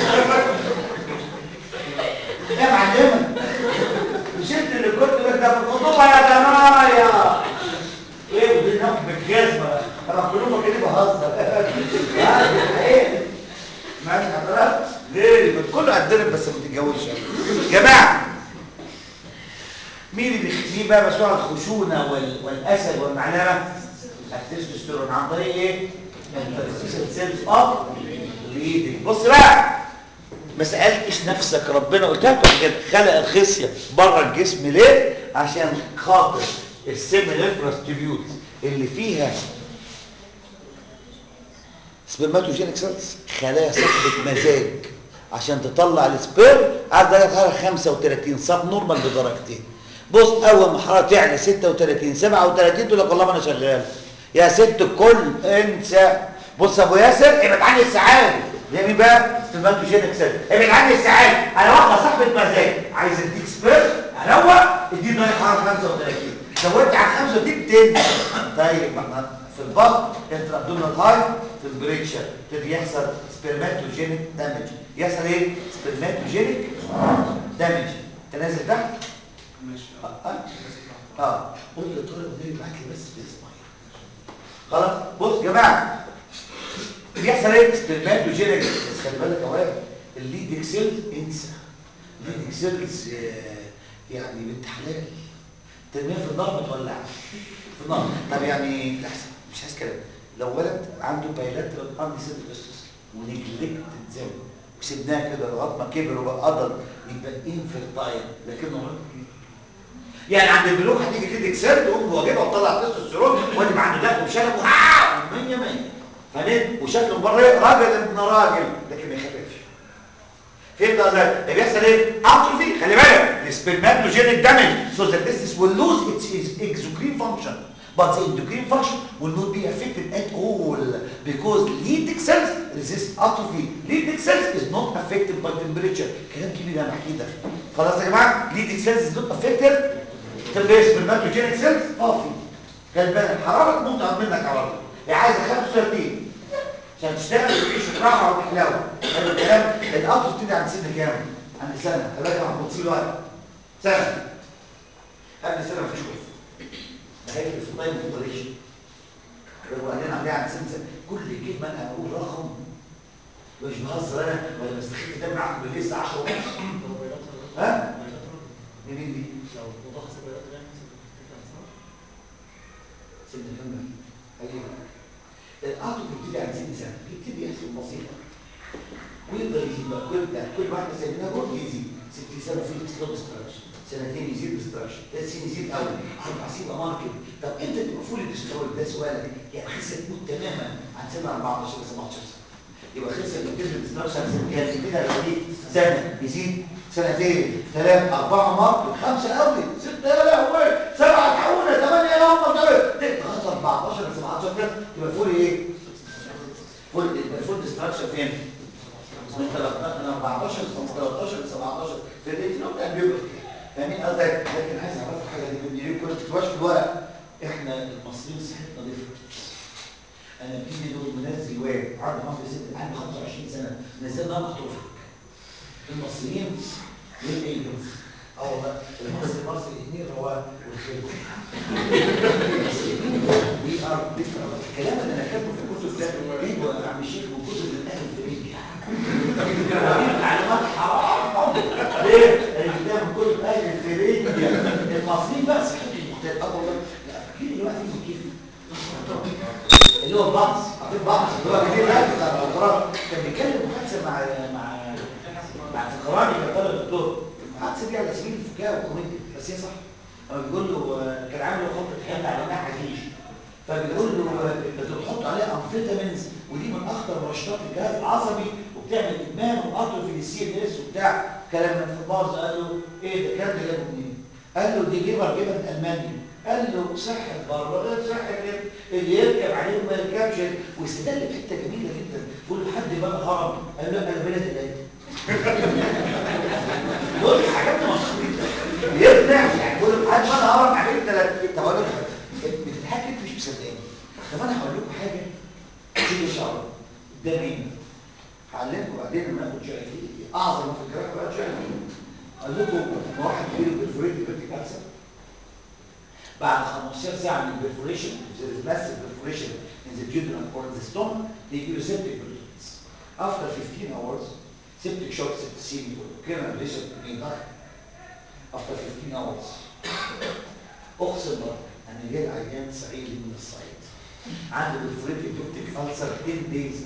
يا معلمه مش انت اللي كنت لك ده في الخطوبه يا جماعه ايه ودي نفس بالجزمه طبعا كلهم فاكرين بهزر ايه ماشي حضرتك ليه كله قدنا بس ما تتجوزش جماعه مين اللي بيخليه بقى مسؤول عن الخشونه وال... والاسد والمعلمه التستوستيرون عن طريق ايه الانترستيشن سيلز اوف ليدنج بص بقى ما سالتش نفسك ربنا قلت لكم كده خلق الخصيه بره الجسم ليه عشان خاطر السيمين انفراستيبيولز اللي فيها سبرماتوجينيك سيلز خلايا صاحبه مزاج عشان تطلع السبيرم عايز درجه حراره 35 سب نورمال بدرجتين بص اول ما الحراره تعلى 36 37 تقول لك والله ما انا شغال يا ست الكل انسى بص ابو ياسر ابعد عني السعاده ده مين بقى سبرماتوجينيك سيلز ابعد عني السعاده انا واحده صاحبه مزاج عايز اديك سبيرم اروق اديني درجه حراره 35 زودت على 35 تاني طيب ما احنا في البطن انتر ابدومينال هاي تمبريتشر تبتدي يحصل سبرماتوجينيك دامج يحصل ايه سبرماتوجينيك دامج انت نازل تحت ماشي اه اه, آه. قول لي طارق ودي بعت لي بس اسمعي خلاص بص يا جماعه بيحصل ايه سبرماتوجينيك بس خلي بالك يا واد الليد اكسلز انسى الليد اكسلز يعني بنت حلال ترميها في النار بتولع في النار طب يعني لحظه مش عايز كلام لو ولد عنده بايلاترال اندسيت استس ونجلكت زي وسيبناه كده لغايه ما كبر وبقى قدر يبقى انفيرتايل لكنه راجل يعني عند البلوغ هتيجي تديك سر تقوم بواجبها وتطلع تستوستيرون وادي عنده دخل وشنب وها 100 100 فاهم وشكله بره راجل ابن راجل لكن ما يخافش فهمت ازاي ده بيحصل ايه اتروفي خلي بالك السبرماتوجينيك دامج so that this will lose its, its exocrine function but the endocrine function will not be affected at all because Leydig cells resist atrophy Leydig cells is not affected by temperature كلام كبير انا بحكيه ده خلاص يا جماعه Leydig cells is not affected طب ايه سبرماتوجينيك cells اه في خلي بالك الحراره تموت منك على طول هي عايزه 35 عشان تشتغل وتعيش وتراحه وتحلوه حلو الكلام القطر بتبتدي عند سن كام؟ عند سنه خلي محمود سيب الوقت سنه قبل سنه بتشوف ده هيفرق في التايم اوبريشن وبعدين عاملين عند سن سنه كل كلمه انا بقول رقم مش بهزر انا ولا بستخف دم عقل لسه 10 ونص ها؟ مين دي؟ سن كام ايوه القطر بيبتدي عند سن سنه بيبتدي يحصل بسيطه ويفضل يزيد بقى كل ده كل واحده سنه جول يزيد 60 سنه في سلوب ستراكشر سنتين يزيد ستراكشر ثلاث سنين يزيد قوي اربع سنين يبقى ماركت طب امتى تبقى فول ديسترويد ده سؤالك يعني خسر تموت تماما عن سن 14 ل 17 سنه يبقى خسر الكتب ديستراكشر سنه كام كده يزيد سنه يزيد سنتين ثلاثة أربعة ماركت خمسة أوي ستة يا لهوي سبعة تحولة ثمانية يا هم تغطى 14 ل 17 كده تبقى فول إيه؟ فول فول ديستراكشر فين؟ من 13 من 14 ل 13 ل 17 في الريت لو كان بيبقى فاهمين قصدك لكن عايز اعرف حاجه دي من يوم كنت تكتبهاش في الورق احنا المصريين صحتنا ضفت انا بتيجي دول منزل واد عرض مصر ست عنده 25 سنه نزلنا مخطوفه المصريين ليه ايجنز اه والله المصري المصري الاثنين رواق والخير وي ار الكلام اللي انا كاتبه في الكتب ده جايبه يا عم الشيخ من كتب الاهل الفرنجي معلومات حرام ليه؟ الكتاب من كتب اهل الفرنجي المصريين بقى صحتهم مختلفه اه والله لا فاكرين الوقت من كيف اللي هو بعض عارفين بعض اللي هو كبير قوي بتاع الدكتوراه كان بيتكلم محادثه مع مع مع فقراني كان طالب دكتور المحادثه دي على سبيل الفكاهه والكوميديا بس هي صح هو بيقول له آه، كان عامل له خطه حمل على انها حشيش فبيقول له آه، انتوا بتحطوا عليها امفيتامينز ودي من اخطر منشطات الجهاز العصبي وبتعمل ادمان وقطر في السي ان اس وبتاع كلام من الباز قال له ايه ده كان ده جابه منين؟ قال له دي ليفر جبن المانيا قال له صحة بره غير صحة هنا. اللي يركب عليه وما يركبش واستدل بحته جميله جدا بيقول له حد بقى هرم قال له انا بلد العيد دول حاجات منطقيه جدا يقنع يعني بيقول له حد بقى هرم عليه ثلاث طب اقول لك حاجه بتضحك انت مش مصدقني طب انا هقول لكم حاجه تيجي شعر ده مين؟ هعلمكم بعدين لما ناخد شويه اعظم ما في الجراحه بقى شويه قال لكم ان واحد كبير بالفوريت بيرتك اكسر بعد 15 ساعه من البرفوريشن there is massive perforation in the duodenum or in the stomach they give you septic periods after 15 hours septic shock septicemia كده ليش may die after 15 hours اقسم بالله انا جاي عيان صعيدي من الصعيد عنده بالفوريت بيرتك ألسر 10 days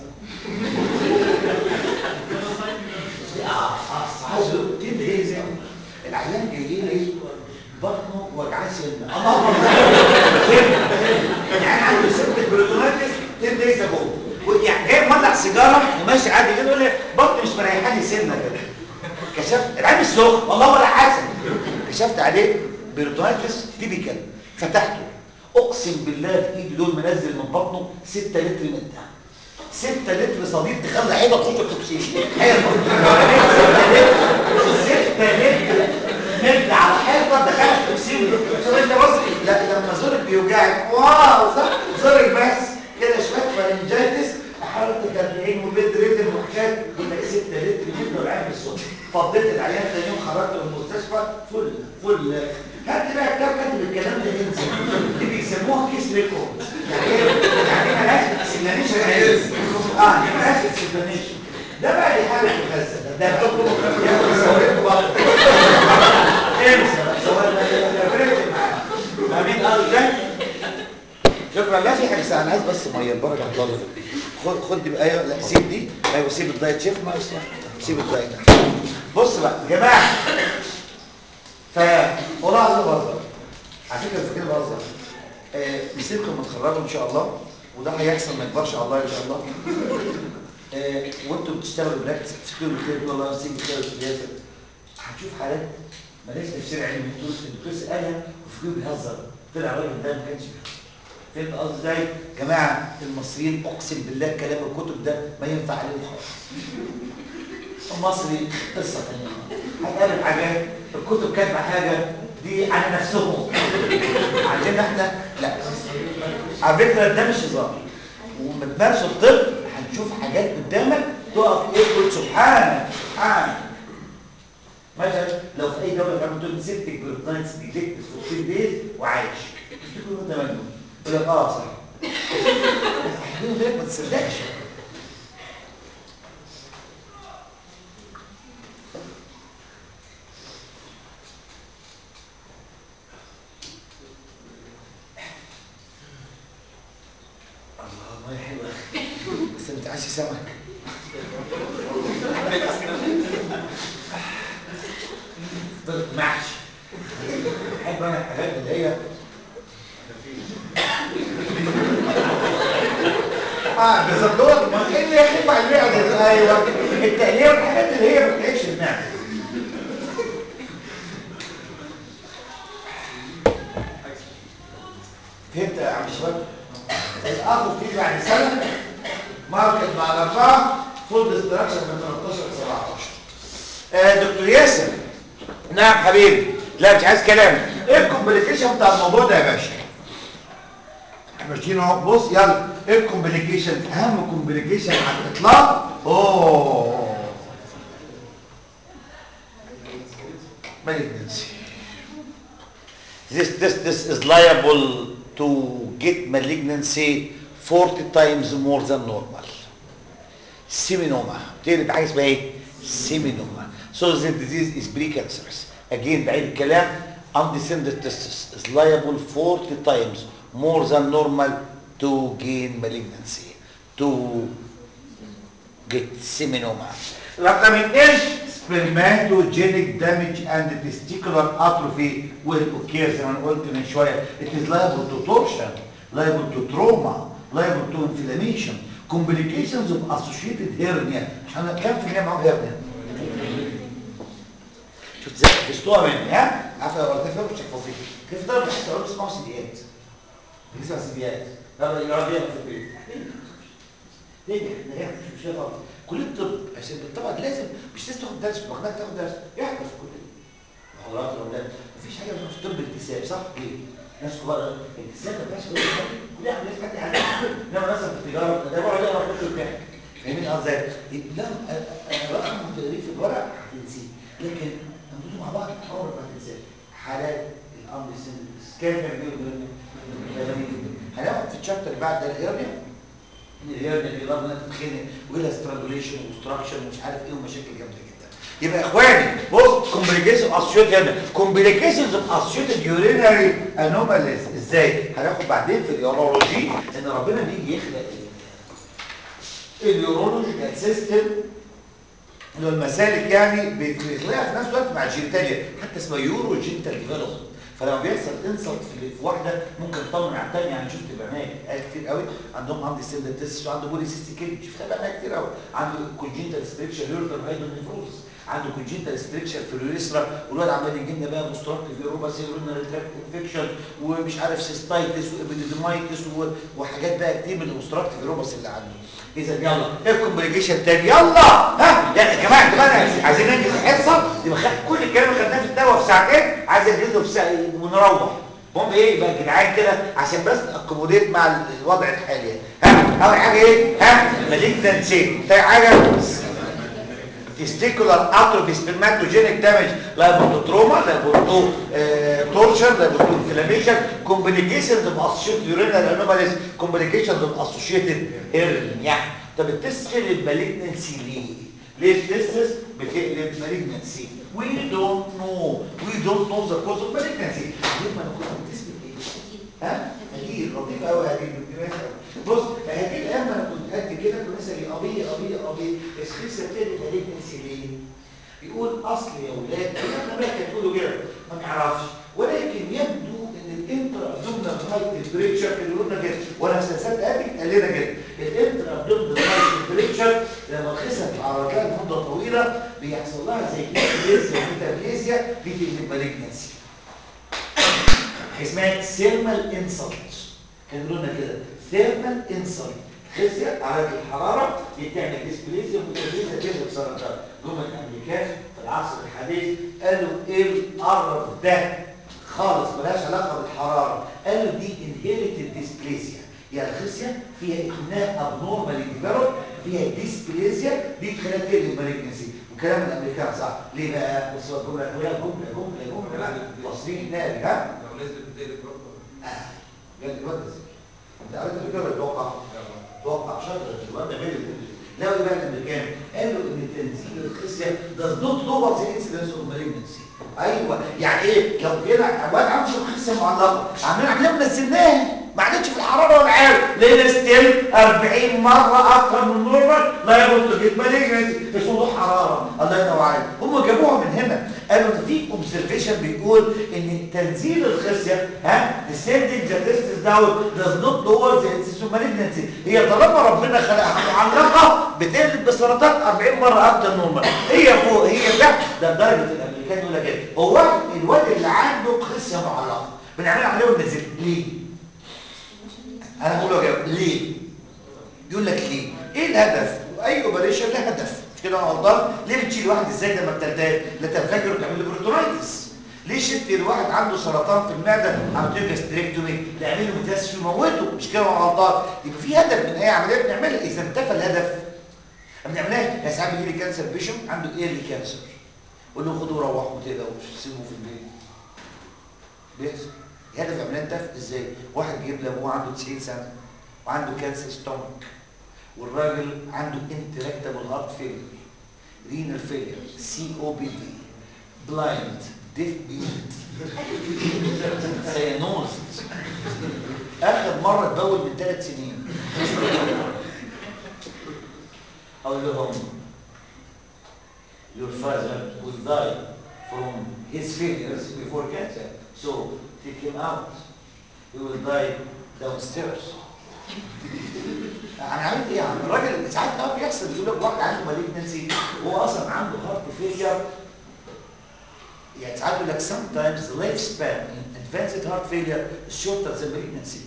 اه اه صحيح 10 days العيان جاي لي بطنه وجعاه سنه الله يعني عنده سنه بروتونايتس 10 دايز اهو يعني جاي مولع سيجاره وماشي عادي كده يقول لي بطني مش مريحاني سنه كده كشفت العين مش سخن والله ولا حاسس كشفت عليه بروتونايتس تيبيكال فتحته اقسم بالله في ايدي دول منزل من بطنه 6 لتر من الدم 6 لتر صديد تخلي حيطه تخش اكسجين حيطه 6 لتر مد على حيطه دخلت اكسجين شوف انت بص لا لما زورك بيوجعك واو صح زورك بس كده شويه فالنجايتس حرارتك 40 وبيد ريتم وحكايه يقول لك 6 لتر جدا والعين بالصوت فضيت العيان تاني يوم خرجته من المستشفى فل فل هات بقى كتاب كاتب الكلام ده ينزل دي بيسموها كيس ريكورد يعني ايه؟ يعني مالهاش اكسبلانيشن اه دي مالهاش اكسبلانيشن ده بقى اللي حاجه مخزن ده ده ياخد صورته بقى انسى بقى صور ما فرقت معاه فاهمين قصدي ده؟ شكرا لا في حاجه ساعه انا عايز بس ميه البركه الله خد خد دي بقى ايوه لا سيب دي ايوه سيب الدايت شيف ما اسمع سيب الدايت بص بقى يا جماعه ف والله عايز بهزر على فكره الفكره بهزر آه مسيبكم لما تخرجوا ان شاء الله وده هيحصل ما يكبرش على الله ان شاء الله آه وانتوا بتشتغلوا براكتس بتفتكروا كده والله نسيب كده السياسه هتشوف حالات مالهاش تفسير علمي الدكتور الدكتور سالها وفكره بيهزر طلع الراجل ده ما كانش بيهزر فهمت قصدي ازاي؟ يا جماعه المصريين اقسم بالله كلام الكتب ده ما ينفع عليهم خالص. المصري قصه ثانيه هتقابل حاجات الكتب كاتبه حاجه دي عن نفسهم عندنا احنا لا على فكره ده مش هزار وبتمارس الطب هنشوف حاجات قدامك تقف ايه تقول سبحانك سبحانك مثلا لو في اي دوله كانوا بتقول سيبتك بروتايتس ديتكت في 14 دايز وعايش تفتكروا انت مجنون يقول لك اه صح هيجيبوا ما تصدقش الله ميه حلوه بس انت عايز سمك طلعت محشي بحب انا الحاجات اللي هي اه بالظبط ما ايه اللي يخف على المعده ايوه التقليه والحاجات اللي هي ما بتعيش المعده فهمت يا عم شباب الاخر بتيجي بعد سنه ماركت مع الاربعه فول ديستراكشن من 13 ل 17 آه دكتور ياسر نعم حبيبي لا مش عايز كلام ايه الكومبليكيشن بتاع الموضوع ده يا باشا احنا ماشيين اهو بص يلا ايه الكومبليكيشن اهم كومبليكيشن على الاطلاق اوه malignancy this this this is liable to get malignancy 40 times more than normal seminoma تقلب حاجه اسمها ايه seminoma so the disease is precancerous again بعيد الكلام undescended testis is liable 40 times more than normal to gain malignancy to get seminoma رقم اثنين spermatogenic damage and testicular atrophy will occur زي ما انا قلت من شويه it is liable to torsion liable to trauma liable to inflammation complications of associated hernia احنا كام في المية معاهم hernia شفت ازاي حفظتوها مني ها عارفه لو قلت مش هتحفظيها كيف ضرب حتى اقول اسمها سيديات بنسمع سيديات يلا يقعد يعمل في البيت ليه احنا يعني مش مشكله خالص كليه الطب عشان طبعا لازم مش لازم تاخد درس واخدك تاخد درس احضر في كليه محاضرات ولا مفيش حاجه اسمها في الطب اكتساب صح ليه ناس كبار اكتساب ما فيهاش كليه عمليه حد يعلمك انما مثلا في التجاره ده بقعد اقرا كتب بتاعك فاهمين قصدي لا رقم متغيرين في الورق هتنسيه لكن انتوا مع بعض عمرك ما هتنساه حالات الامر السن كام كام بيقولوا هناخد في الشابتر بعد ده الهيرنيا الهيرنيا اللي رغم انها تتخنق ويلها سترانجوليشن وستراكشن ومش عارف ايه ومشاكل جامده جدا يبقى اخواني بص كومبليكيشن اسوشيتد هنا كومبليكيشنز اوف اسوشيتد يورينري انوماليز ازاي هناخد بعدين في اليورولوجي ان ربنا بيجي يخلق اليورولوجيكال سيستم اللي هو المسالك يعني بيخلقها في نفس الوقت مع الجينيتاليا حتى اسمها يورو جينيتال ديفلوبمنت فلما بيحصل انسلت في في واحده ممكن تطمن على الثانيه يعني شفت بعنايه قال كتير قوي عندهم عندي سيلدتس وعنده بولي سيستيكيد شفتها بعنايه كتير قوي عنده كونجنتال ستريكشر يوردر هايدرونيفروز عنده كونجنتال ستريكشر في اليوريثرا والواد عمال يجي لنا بقى اوبستراكتيف يوروبا سيرونال تراكت انفكشن ومش عارف سيستايتس وابيديديمايتس وحاجات بقى كتير من الاوبستراكتيف يوروبس اللي عنده اذا يلا ايه الكومبليكيشن تاني يلا ها يا جماعه انتوا عايزين ننجز الحصه يبقى خد كل الكلام اللي خدناه في الدواء في ساعتين عايز ننجزه في ساعه ونروح المهم ايه يبقى يا جدعان كده عشان بس اكوموديت مع الوضع الحالي ها اول حاجه ايه ها مالجنسي تاني حاجه testicular atrophy spermatogenic damage liable to trauma liable to uh, torture liable to inflammation complications of associated urinary anomalies complications of associated hernia طب التست قلب malignancy ليه؟ ليه التستس بتقلب malignancy we don't know we don't know the cause of malignancy ليه ما نكون بتثبت ايه؟ ها؟ هدير لطيفه قوي هدير بص هدير ايام ما انا كنت قد كده كنت لسه قضيه قضيه قضيه الخيسه بتقلب مالجنسي ليه؟ بيقول اصل يا ولاد احنا بقى تقولوا كده ما نعرفش ولكن يبدو ان الانترا ابدومينال هاي تمبريتشر اللي قلنا كده وانا في سلسله ادي قال لنا كده الانترا ابدومينال هاي تمبريتشر لما الخيسه تتعرض لها لمده طويله بيحصل لها زي ميتابليزيا ميتابليزيا بتقلب مالجنسي اسمها ثيرمال انسلت كانوا لنا كده ثيرمال انسلت خزية على الحرارة دي تعمل ديسبليزيا وميتابليزيا تقلب سرطان جم الامريكان في العصر الحديث قالوا ايه القرف ده خالص ملهاش علاقه بالحراره قالوا دي انهيرتد ديسبليزيا يعني الخصيه فيها اثناء ابنورمالي ديفلوب فيها ديسبليزيا دي تخليها تقلب مالجنسي وكلام الامريكان صح ليه بقى بص بقى الجمله الاولى جمله جمله جمله بقى تصريح ناري ها لو نزل بتقلب رقم اه قال لي الواد ازاي انت عرفت الفكره توقع توقع شاطر الواد ده بيلي لو ايه بقى الامريكان قالوا ان تنزيل الخصيه does not lower the incidence of malignancy ايوه يعني ايه لو جينا واد عنده الخصيه معلقه عاملين عاملين منزلناها ما عادتش في الحراره ولا حاجه ليه ستيل 40 مره اكتر من النورمال لا يبط جيت مالجنسي في موضوع حراره الله ينور عليك هم جابوها من هنا قالوا ان في اوبزرفيشن بيقول ان تنزيل الخصيه ها descending the testis down does not lower the incidence of malignancy هي طالما ربنا خلقها معلقه بتقلب بسرطان 40 مره اكتر من النورمال هي فوق هي تحت ده درجه الامريكان يقول لك ايه هو الواد اللي عنده خصيه معلقه بنعمل عليه وننزل ليه انا هقول له جاوب ليه يقول لك ليه ايه الهدف اي اوبريشن له هدف مش كده انا غلطان ليه بتشيل واحد ازاي لما بتلتهب لا تنفجر وتعمل له بروتونايتس ليه شلت الواحد عنده سرطان في المعده عملت له جاستريكتومي تعمل له ميتاس يموته مش كده انا غلطان يبقى في هدف من اي عمليه بنعملها اذا انتفى الهدف ما بنعملهاش يا ساعات بيجي لي كانسر بيشن عنده ايرلي كانسر قول له خدوه روحوا ما تقلقوش سيبوه في البيت بيحصل الهدف عمليه انتفى ازاي واحد جايب له ابوه عنده 90 سنه وعنده كانسر ستومك والراجل عنده انتراكتابل هارت فيلر رينال فيلر سي او بي دي بلايند ديف ميوت سيانوز اخر مره تبول من ثلاث سنين اقول لهم your father will die from his failures before cancer so take him out he will die downstairs انا عملت ايه يا عم الراجل ساعات ده بيحصل يقول لك واحد عنده مالجنسي هو اصلا عنده هارت فيلير يعني ساعات يقول لك sometimes the life span in advanced heart failure is shorter than pregnancy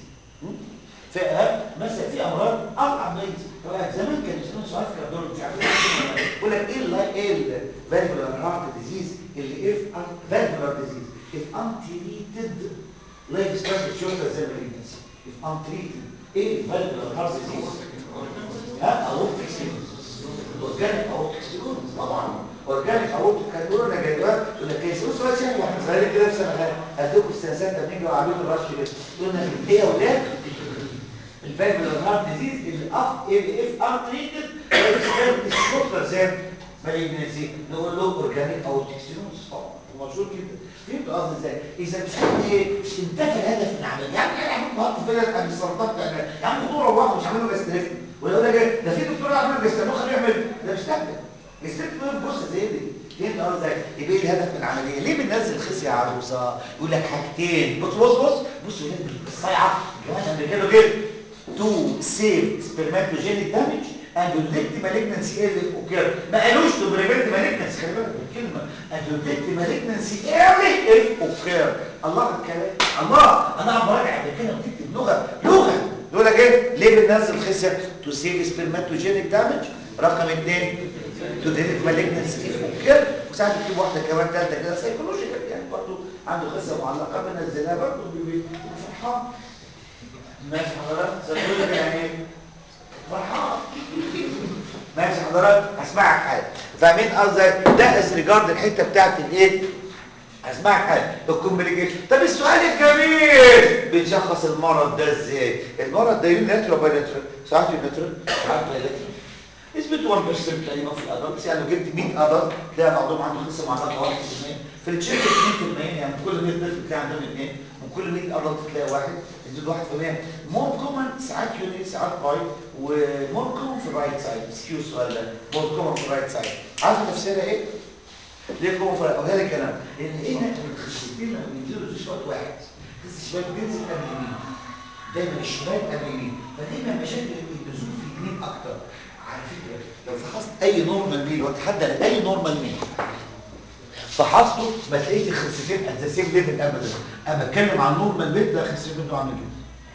فمثلا في امراض اصعب من زمان كان يسالون سؤال في الكارديولوجي مش عارفين يقول لك ايه اللاي ايه الفالفولار هارت ديزيز اللي if فالفولار ديزيز if untreated life span is shorter than pregnancy if untreated ايه الفالفولار هارت ديزيز ها اورتيك ستينوزس اورجانيك اورتيك ستينوزس طبعا اورجانيك اورتيك كان يقولوا لنا جدول يقول لك ايه سؤال سؤال سهل واحنا صغيرين كده في سنه هدوكم السنه سته بنيجي وقعدوا الرش كده قلنا ايه يا اولاد الفالفولار هارت ديزيز اللي اف اف انتريتد الشوكر زي مالجنسي نقول له اورجانيك اورتيك ستينوزس طبعا مشهور جدا فهمت قصدي ازاي اذا مش عارف ايه انتفى الهدف من العمل يعني ايه عمود هارت فيلر عند السرطان بتاع يا عم دكتور روحوا مش عاملين له جاستريكت ويقول لك ايه ده في دكتور عامل جاستريكت خليه يعمل ده مش تهدف جاستريكت بص زي دي فهمت قصدي ازاي يبقى ايه الهدف من العمليه ليه بننزل خصيه يا عروسه يقول لك حاجتين بص بص بص بص ولاد الصيعه كمان قبل كده كده to save spermatogenic damage and to detect malignancy early if occur ما قالوش to prevent malignancy خلي بالك من الكلمه and to detect malignancy early if occur الله الكلام الله انا عم براجع قبل كده بتكتب لغه لغه يقول لك ايه ليه بننزل خصيه to save spermatogenic damage رقم اثنين to detect malignancy if occur وساعات تكتب واحده كمان ثالثه كده سايكولوجيكال يعني برضه عنده خصيه معلقه بننزلها برضه فرحان ماشي حضرتك سألوني يعني ايه فرحان ماشي حضرتك هسمعك حاجه فاهمين قصدي ده از ريجارد الحته بتاعت الايه هسمعك حاجه الكومبليكيشن طب السؤال الجميل بنشخص المرض ده ازاي المرض ده يونيترال بايلاترال ساعات يونيترال ساعات بايلاترال نسبة 1% تقريبا في الادلتس يعني لو جبت 100 ادلت تلاقي بعضهم عنده قصه معلقه 1% في التشيك 2% يعني من كل 100 طفل تلاقي عندهم اثنين من كل 100 ادلت تلاقي واحد يزيد 1% مور كومن ساعات يوني ساعات باي ومور كومن في الرايت سايد سكيو السؤال ده مور كومن في الرايت سايد عارف تفسيرها ايه؟ ليه كومن في اقولها لك انا لان هنا الخصيتين لما بينزلوا في شوط واحد خص الشمال بتنزل قبل اليمين دايما الشمال قبل اليمين فدايما مشاكل النزول في اليمين اكتر على فكره لو فحصت اي نورمال ميل واتحدى لاي نورمال ميل فحصته ما تلاقيش الخصيتين ات ذا سيم ليفل ابدا اما اتكلم عن نورمال ميل ده خصيتين بتوع عامل كده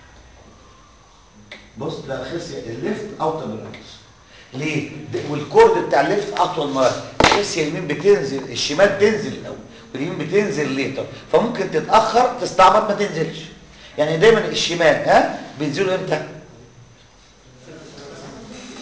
بص ده خصيه الليفت اوطى من الرايت ليه ده- والكورد بتاع الليفت اطول من الرايت الخصيه اليمين بتنزل الشمال تنزل الاول واليمين بتنزل ليتر فممكن تتاخر تستعبط ما تنزلش يعني دايما الشمال ها بينزلوا امتى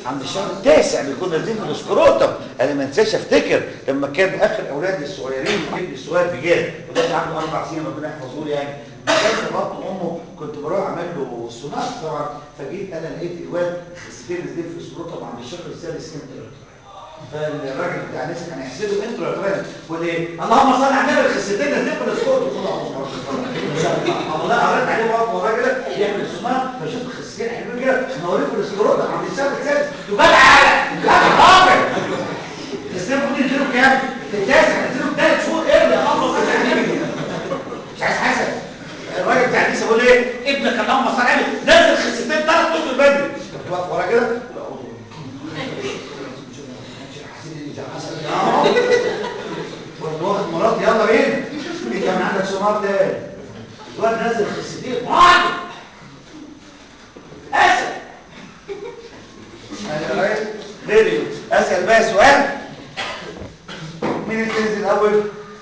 عند الشهر التاسع بيكون نازلين في السكروتم انا ما انساش افتكر لما كان اخر اولادي الصغيرين ابني الصغير بجد وده عنده اربع سنين ربنا يحفظه لي يعني كان في بطن امه كنت بروح اعمل له سونار طبعا فجيت انا لقيت الواد خصيتين نازلين في السكروتم عند الشهر السادس انتر فالراجل بتاع الناس كان يحسبه انترا ترانس وليه اللهم صل على النبي الخصيتين نازلين في السكروتم ان شاء الله والله قريت عليه واقف وراه كده يعمل سونار فشوف الخصيتين حلوين كده نوريه في السكروتم عند الشهر السادس تبقى على تبقى رابع السنين المفروض ينزلوا كام؟ في التاسع ينزلوا بثلاث شهور ايه اللي خلص مش عايز حسن الراجل بتاع الناس بيقول ايه ابنك اللهم صل عليه نزل خصيتين ثلاث اشهر بدري كنت واقف وراه كده كنت واخد مراتي يلا بينا في كان عندك سمار تاني الواد نزل خصيتين واحد اسف فيديو اسال بقى سؤال مين اللي نزل الاول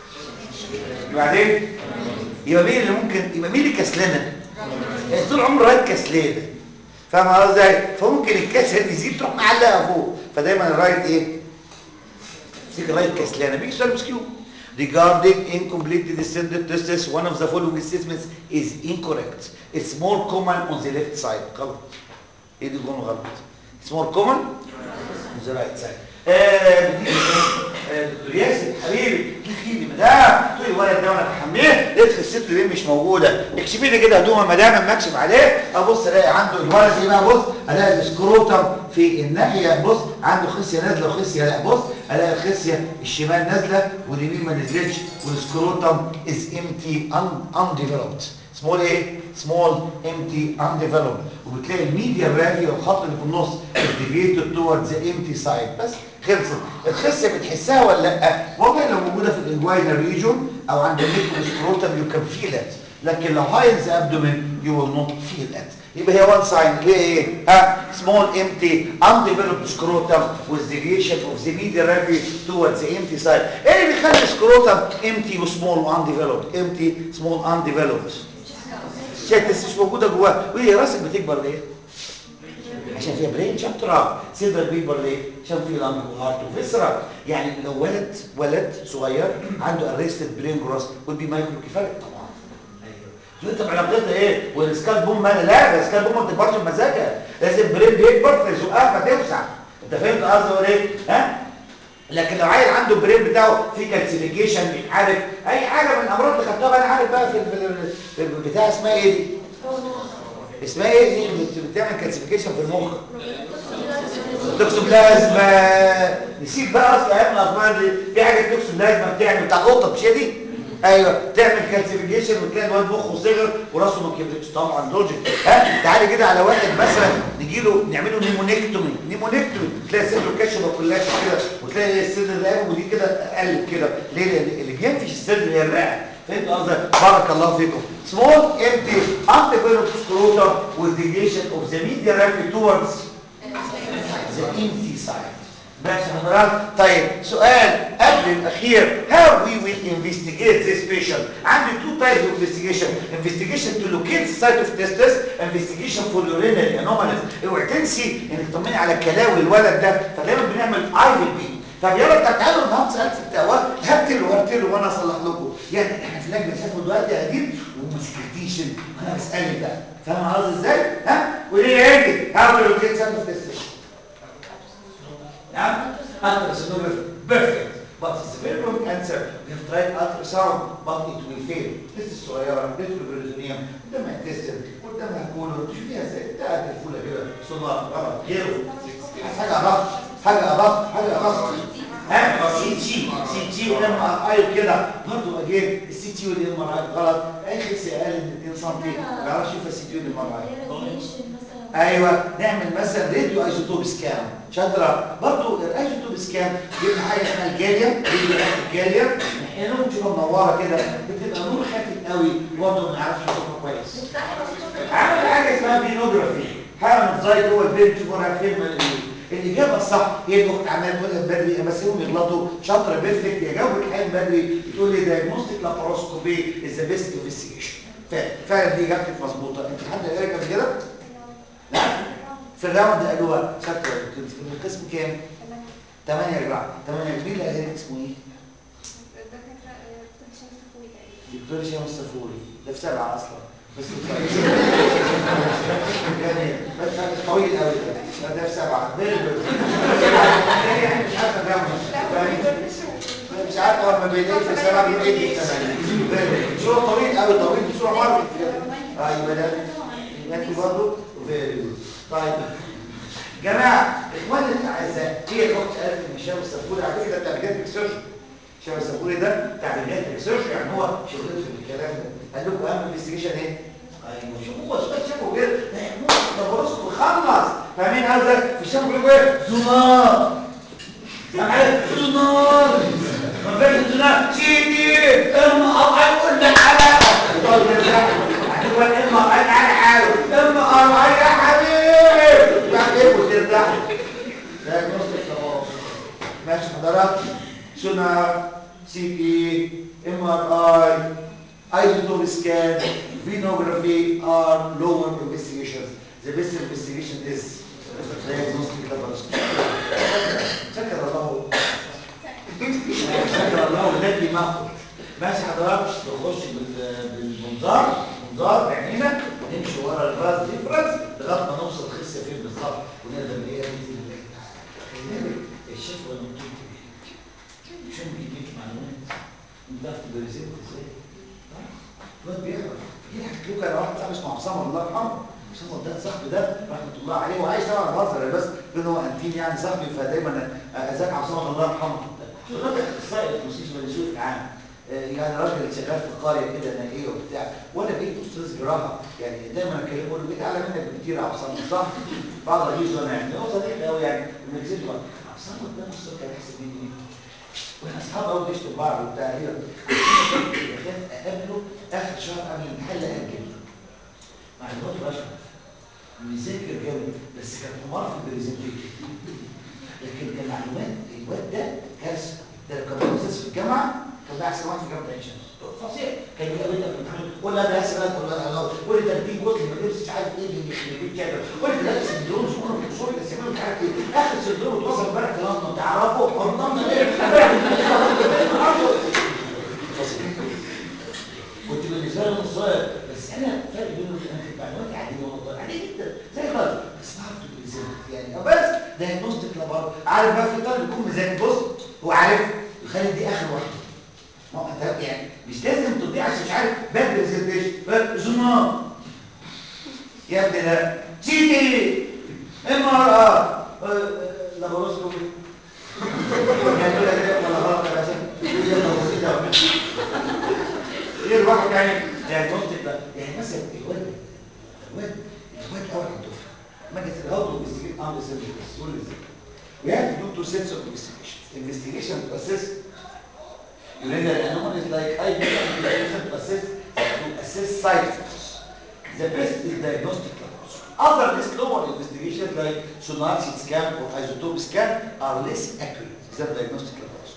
وبعدين يبقى مين اللي ممكن يبقى مين اللي كسلانه يعني طول عمره رايت كسلانه فاهم قصدي ازاي فممكن الكسل يزيد تروح معلقه فوق فدايما الرايت ايه تيجي رايت كسلانه بيجي سؤال مسكيو regarding incomplete descended testis one of the following statements is incorrect it's more common on the left side غلط ايه دي جمله غلط it's more common on the right side آه بتيجي آه، دكتور ياسر حبيبي تخيلي مدام تقولي الولد ده وانا بحميه لقيت الست دي مش موجوده اكشفي لي كده هدومه مدام اما اكشف عليه ابص الاقي عنده الولد ايه بقى بص الاقي السكروتم في الناحيه بص عنده خصيه نازله وخصيه لا بص الاقي الخصيه الشمال نازله واليمين ما نزلتش والسكروتم از امتي undeveloped سمول ايه سمول امتي undeveloped وبتلاقي الميديا رافي الخط اللي في النص deviated towards the empty side بس خلصت الخصيه بتحسها ولا لا والله لو موجوده في الانجوينال ريجون او عند النيك والسكروتم يو كان فيل ات لكن لو هاي ذا ابدومين يو ويل نوت فيل ات يبقى هي وان ساين اللي هي ايه ها سمول امتي undeveloped scrotum with deviation of the medial raphe towards the empty side ايه اللي بيخلي السكروتم empty وسمول وundeveloped empty small undeveloped شايف مش موجوده جواه وهي راسك بتكبر ليه عشان فيها برين شابتر سيلفر بيبر ليه عشان فيه لانج وهارت وفيسرا يعني لو ولد ولد صغير عنده ارستد برين جروس would be مايكرو كيفاليك طبعا ايوه انت علاقتها ايه والسكال بوم مال لا ده السكال بوم ما بتكبرش بمزاجها لازم برين بيكبر فيزقها فتوسع انت فهمت قصدي ولا ايه ها لكن لو عيل عنده البرين بتاعه في كالسيفيكيشن مش عارف اي حاجه من الامراض اللي خدتها بقى انا عارف بقى في ال- في ال- بتاع اسمها ايه دي اسمها ايه دي اللي بت- بتعمل كالسيفيكيشن في المخ توكسوبلازما نسيت بقى اصل ايام الاخبار دي في حاجه توكسوبلازما بتعمل بتاع القطه مش هي دي ايوه تعمل كالسيفيكيشن وتلاقي الواد مخه صغر وراسه ما كبرتش طبعا لوجيك ها تعالي كده على واحد مثلا نجي له نعمله نيمونيكتومي نيمونيكتومي تلاقي صدره كشبه كلها كده وتلاقي الصدر ده ودي كده قلب كده ليه لان اللي بينفش الصدر هي الرئه فهمت قصدي بارك الله فيكم small empty undeveloped scrotum with deviation of the medial raphe towards the empty side ماشي يا حضرات طيب سؤال قبل الاخير how we will investigate this patient عندي two types of investigation investigation to locate the site of testis investigation for urinary anomalies اوعي تنسي انك تطمني على كلاوي الولد ده فدايما بنعمل اي بي طب يلا طب تعالوا النهارده سالت في التقوى هبتل وهبتل وانا اصلح لكم يعني احنا في لجنه شافوا دلوقتي قاعدين وما سكتيش انا بسالك بقى فاهم قصدي ازاي ها وليه يجي هاو تو لوكيت سايت اوف testis نعم ultrasonography perfect but it's a very wrong answer we have tried ultrasound but it will fail this is صغيرة this is بريزونيوم قدامها intestine قدامها كولون تشوفيها ازاي ده قد الفولة كده صدار غلط غيره حاجة أدق حاجة أدق حاجة أدق ها سي تي سي تي وام ار اي وكده برضه اجين السي تي والام ار اي غلط اي خس اقل من 2 سم ما يعرفش يشوف السي تي والام ار اي ايوه نعمل مثلا راديو ايزوتوب سكان شاطره برضو الايزوتوب سكان بيبقى حاجه اسمها الجاليوم راديو الجاليوم احيانا بتبقى منوره كده بتبقى نور خافت قوي برضه ما نعرفش نشوفها كويس عمل حاجه اسمها بينوجرافي حاول نزايد جوه البيت تشوف وراها فين من الإيه. الاجابه الصح هي الاخت عماله تقول لك بدري بس هم يغلطوا شاطره بيرفكت يجاوبك حين بدري بتقول لي دايجنوستيك لاباروسكوبي از ذا بيست انفستيجيشن فعلا دي اجابتك مظبوطه انت حد قال لك قبل كده؟ لا في الراوند قالوها شاطره من القسم كام؟ 8 يا جماعه 8 مين اللي قال لك اسمه ايه؟ دكتور هشام الصفوري ده في سبعه اصلا بس جميل بس طويل قوي ده ده في سبعه فيري جود يعني مش عارف اجمع مش عارف هو ما بيلاقي في سبعه بيلاقي في ثمانيه مش هو طويل قوي طويل مش هو ماركت كده ايوه ده يبقى انت برضه فيري جود طيب جماعه اخواني الاعزاء هي الاخت قالت ان هشام الصفوري على فكره بتاع بجد سيرجن هشام الصفوري ده بتاع بجد سيرجن يعني هو شغلته في الكلام ده قال لكم اهم انفستيجيشن ايه؟ ايوه شوفوا هو سؤال شافه كده ده يموت ده براسه خلص فاهمين قصدك في شافه بيقول ايه؟ زنار سامعين؟ زنار ما فيش زنار سيدي اما قطع يقول لك حلاوه وتقعد ترجع هتقول اما قطع على حاله اما قطع يا حبيبي يعني ايه وترجع ده نص الصواب ماشي حضرات سونار سي بي ام ار اي isotope scan, venography are lower investigations. The best investigation is diagnostic laboratory. شكر الله شكر الله الذي ما قلت ماشي حضرتك نخش بال- بالمنظار منظار بعينينا نمشي ورا الراس ديفرنس لغايه ما نوصل خسه فين بالظبط ونقدر نلاقيها باذن الله تعالى. خلي بالك الشفوه لما بتكتب عشان بيديك معلومات انت عارف تدرسها ازاي الواد بيقرا في حكيت لكم انا واحد صاحبي اسمه عصام الله يرحمه عصام ده صاحبي ده رحمه الله عليه وعايش طبعا بهزر بس بين هو انتيم يعني صاحبي فدايما ازاك عصام الله يرحمه الراجل اخصائي في مستشفى الاسود العام يعني راجل شغال في القريه كده نائيه وبتاع وانا بقيت استاذ جراحه يعني دايما اكلمه اقول له بقيت اعلى منك بكتير يا عصام صح؟ بقعد اجيز وانا يعني هو صديقي قوي يعني ونزلت عصام قدام الصوت كان يحسب مني واحنا اصحاب قوي بنشتم بعض وبتاع هي خاف اقابله اخر شهر قبل الامتحان لا اجل معلومات بشر مذاكر جامد بس كان حمار في البرزنتيشن لكن كمعلومات الواد ده كارثه ده لو كان بيدرس في الجامعه كان ده احسن واحد في جامعه عين شمس فظيع كان يقابلنا في الامتحان قول لا ده احسن واحد قول لا انا قول لي ترتيب وصل ما لبسش عارف ايه اللي يخرب بيت كده قول لي لابس سندروم شكرا في الصوره بس يعملوا مش عارف ايه اخر سندروم اتوصل امبارح في لندن تعرفوا لندن ايه كنت بالنسبه لي نصايه بس انا فرق بيني وبين انا في المعلومات عاديه والله عاديه جدا زي الراجل بس بعرف تبريزنت يعني بس دايجنوستيك لابار عارف بقى في طالب يكون مذاكر بص هو عارف يخلي دي اخر واحده ما هو انت يعني مش لازم تضيع عشان مش عارف باد برزنتيشن زنار يا ابني لا سي تي ام ار ار لاباروسكوبي يعني يقول لك ايه ولا غلط يا باشا يقول لك هو كده غير الواحد يعني دايجنوستيك بقى يعني مثلا الواد الواد الواد اول على الدفعه ما جت الهاو تو انفستيجيت اند سيرفيس يقول ازاي We have to do two sets of investigations. Investigation to assess urinary anomalies like IBM investigation to assess to assess cytokines. The best is diagnostic laboratory. Other less lower investigations like sonar CT scan or isotope scan are less accurate than diagnostic laboratory.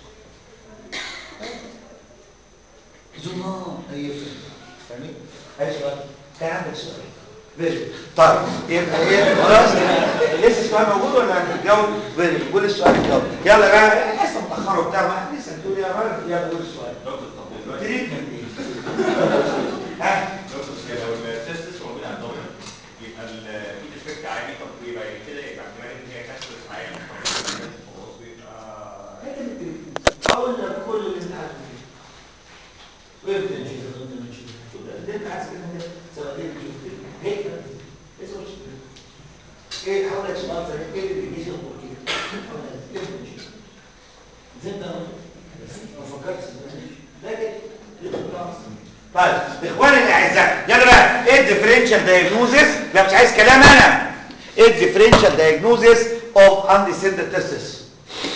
زنار اي فاهمين اي سؤال كان عندك سؤال فيري طيب يبقى ايه خلاص لسه السؤال موجود ولا هنجاوب فيري قول السؤال نجاوب يلا بقى لسه متاخر وبتاع ما لسه بتقول يا راجل يلا قول السؤال دكتور طب دلوقتي تريتمنت ايه ها دكتور لو التستس موجود على الضغط يبقى في ديفكت عالي طب يبقى كده يبقى احتمال ان هي كسرت عالي خلاص بيبقى حته من التريتمنت اقول لك كل اللي انت عارفه ويبدا نشوف ويبدا نشوف اللي انت عايز كده سبعتين نشوف هيك اسمه ايه هقول لك سؤال زي ايه اللي بيجي يخبط كده هقول لك ابدا نشوف زي ده ما فكرتش ده كده طيب اخواني الاعزاء يلا بقى ايه الديفرنشال دايجنوزس لا مش عايز كلام انا ايه الديفرنشال دايجنوزس اوف اندسندد تستس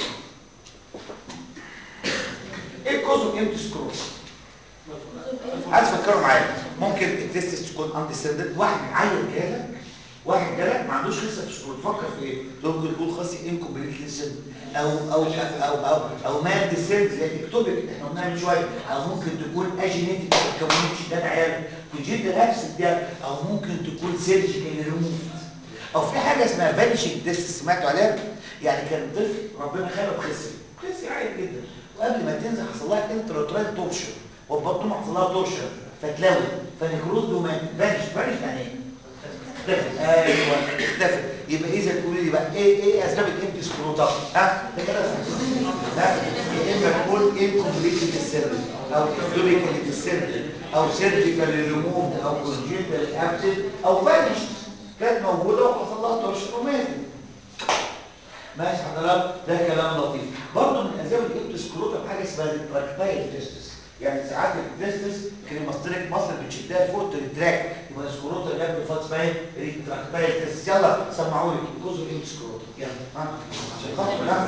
ايه كوز اوف امتي سكروس عايز تفكروا معايا ممكن التستس تكون اندسندد واحد عيل جالك واحد جالك ما عندوش لسه في سكروس فكر في ايه ممكن يكون خاصي انكومبليت لسن او او او او او مال ديسنت زي اكتوبيك احنا قلناها من شويه او ممكن تكون اجينيتك ما اتكونتش ده عيال كونجيتال ابسنت ده او ممكن تكون سيرجيكال ريموف او في حاجه اسمها فانيشنج تيست سمعتوا عليها يعني كان طفل ربنا خلقه خسر خسر عادي جدا وقبل ما تنزل حصل لها انتراترايل تورشن وبرضه حصل لها تورشن فتلوي فنكروز ومات فانش فانش يعني ايه؟ اختفت ايوه اختفت يبقى اذا تقولي لي بقى ايه ايه اسباب الامتي سكروتال ها ده كده ها يا اما تقول انكمبليتد السيرفي او اكزوريكال السيرفي او سيرجيكال ريموف او كونجنتال ابسنت او فانش كانت موجوده وحصل لها تورشن وماتت ماشي حضرتك ده كلام لطيف برضه من اسباب الامتسكروتال حاجه اسمها التراكتايل تيستس يعني ساعات التيستس كريماستريك مصر بتشدها لفوق تريتراك يبقى السكروتال جنب فات اسمها التراكتايل تيستس يلا سمعوا لي جزء الامتسكروتال يلا ها عشان خاطر لا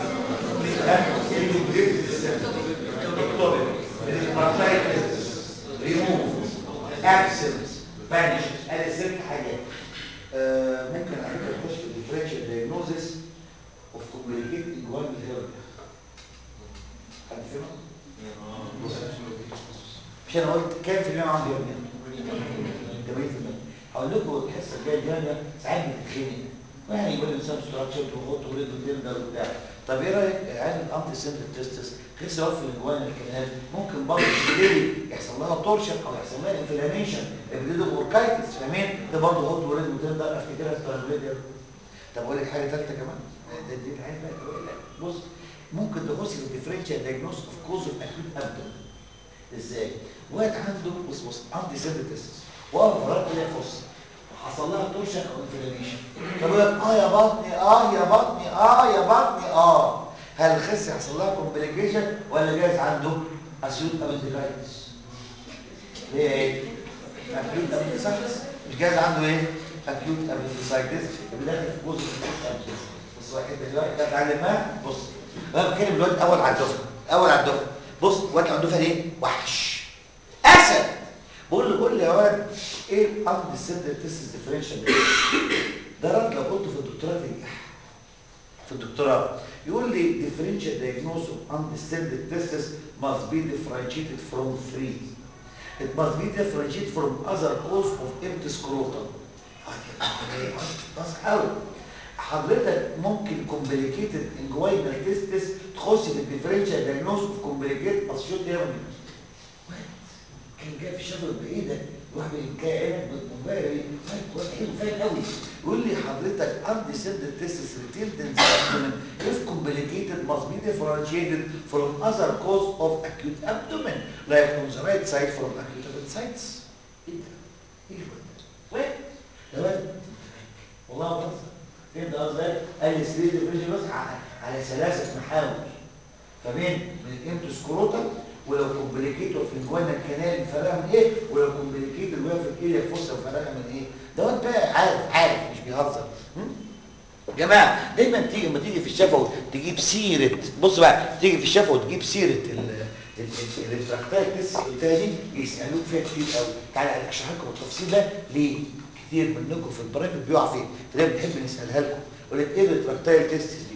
التراكتايل تيستس ريموف ابسنس فانش ادي ست حاجات آه، ممكن على فكره تخش في الديفرنشال دايجنوزس اوف كومبليكيت انجوان هيرنيا حد فاهم مش انا قلت كام في المية عندي هيرنيا 80% هقول لكم الحصه الجايه الهيرنيا ساعات بتتخنق يعني يقول لي سب ستراكشر وخط وريد وتندر وبتاع طب ايه رايك عين الانتي سنتر تيستس خس يوفر الانجوان الكلام ممكن برضه تبتدي يحصل لها تورشن او يحصل لها انفلاميشن ابتدي اوركايتس فاهمين ده برضه هوت وريد وتندر افتكرها سترابليدر طب اقول لك حاجه ثالثه كمان ده دي العين بقى تقول لك بص ممكن تخش في الديفرنشال دايجنوز اوف كوز اوف اكيوت ابدومن ازاي واحد عنده بص بص عندي سيرفيتس واقف وراك كده فص حصل لها تورشن او انفلاميشن طب يقول لك اه يا بطني اه يا بطني اه يا بطني اه هل الخس يحصل لها كومبليكيشن ولا جايز عنده اسيوت ابنديكايتس ليه ايه اكيوت ابنديكايتس مش جايز عنده ايه اكيوت ابنديكايتس يبقى داخل في جزء من الابنديكايتس بص واحد دلوقتي ده اتعلم معاه بص انا بتكلم دلوقتي الاول على الدفعه الاول على الدفعه بص وقت على الدفعه دي وحش اسد بقول له قول لي يا ولد ايه الامر السندر تيست ديفرنشال ده رد لو قلته في الدكتوراه تنجح في الدكتوراه يقول لي differential diagnosis of undescended testes must be differentiated from three it must be differentiated from other cause of empty scrotum بس قوي حضرتك ممكن complicated inguinal testis تخش في الديفرنشال diagnosis of complicated associated hernia كان جاي في الشفره البعيده واحد تلاقي عينك منبهر ايه فاهم حلو فاهم قوي يقول لي حضرتك عندي سند تيستس ريتيلدنس abdomen if complicated must be differentiated from other cause of acute abdomen like on the right side from acute appendicitis ايه ده؟ ايه ده؟ وين؟ ده وين؟ والله ما بهزر فهمت قصدي؟ قال لي سرير ديفرنشال بس على ثلاثه محاور فمين؟ من الامتوسكروتال ولو كومبليكيتد في الجوانا الكنال فرقها من ايه ولو كومبليكيتد وهي في الكليه الفصل فرقها من ايه دوت بقى عارف عارف مش بيهزر جماعه دايما تيجي لما تيجي في الشفوي تجيب سيره بص بقى تيجي في الشفوي تجيب سيره الريفراكتايل تيست قلتها دي يسالوك فيها كتير قوي تعالى اشرح لكم التفصيل ده ليه كتير منكم في البرايفت بيقع فيه فدايما بنحب نسالها لكم يقول لك ايه الريفراكتايل تيست دي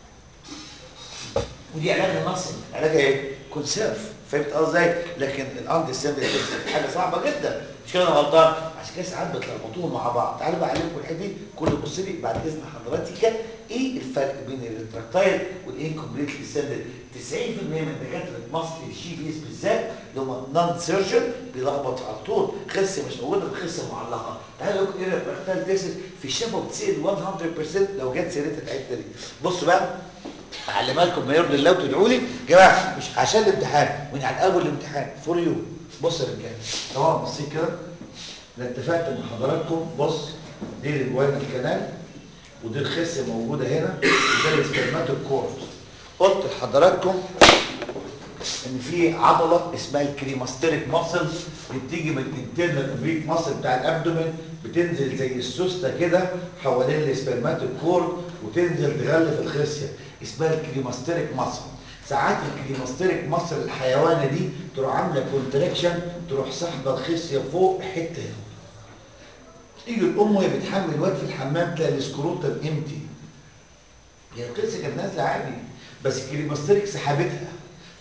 ودي علاج المصل علاجها ايه كونسيرف فهمت قصدي لكن الاند ستاند حاجه صعبه جدا مش كده انا غلطان عشان كده ساعات بتلخبطوهم مع بعض تعالوا بقى عليكم الحته دي كل بص لي بعد اذن حضرتك ايه الفرق بين الريتراكتايل والانكمبليتلي ستاندرد 90% من دكاتره مصر الجي بي اس بالذات اللي هم نون سيرجن بيلخبط على طول خسه مش موجوده بخسه معلقه تعالوا لكم ايه الريتراكتايل تيست في الشفه بتسال 100% لو جت سيرتها الحته دي بصوا بقى اعلمها لكم ما يرضي الله وتدعوا لي يا جماعه مش عشان الامتحان من على اول الامتحان فور يو بص يا رجاله تمام بصين كده انا اتفقت مع حضراتكم بص دي الجوان الكنال ودي الخصيه موجوده هنا وده السبرماتيك كورد قلت لحضراتكم ان في عضله اسمها الكريماستريك ماسل بتيجي من الانترنال اوبليك ماسل بتاع الابدومين بتنزل زي السوسته كده حوالين السبرماتيك كورد وتنزل تغلف الخصيه اسمها الكريماستريك ماسل ساعات الكريماستريك ماسل الحيوانه دي تروح عامله كونتراكشن تروح سحبه الخصيه فوق حته هنا تيجي الام وهي بتحمل الواد في الحمام تلاقي السكروتم امتي هي الخصيه كانت نازله عادي بس الكريماستريك سحبتها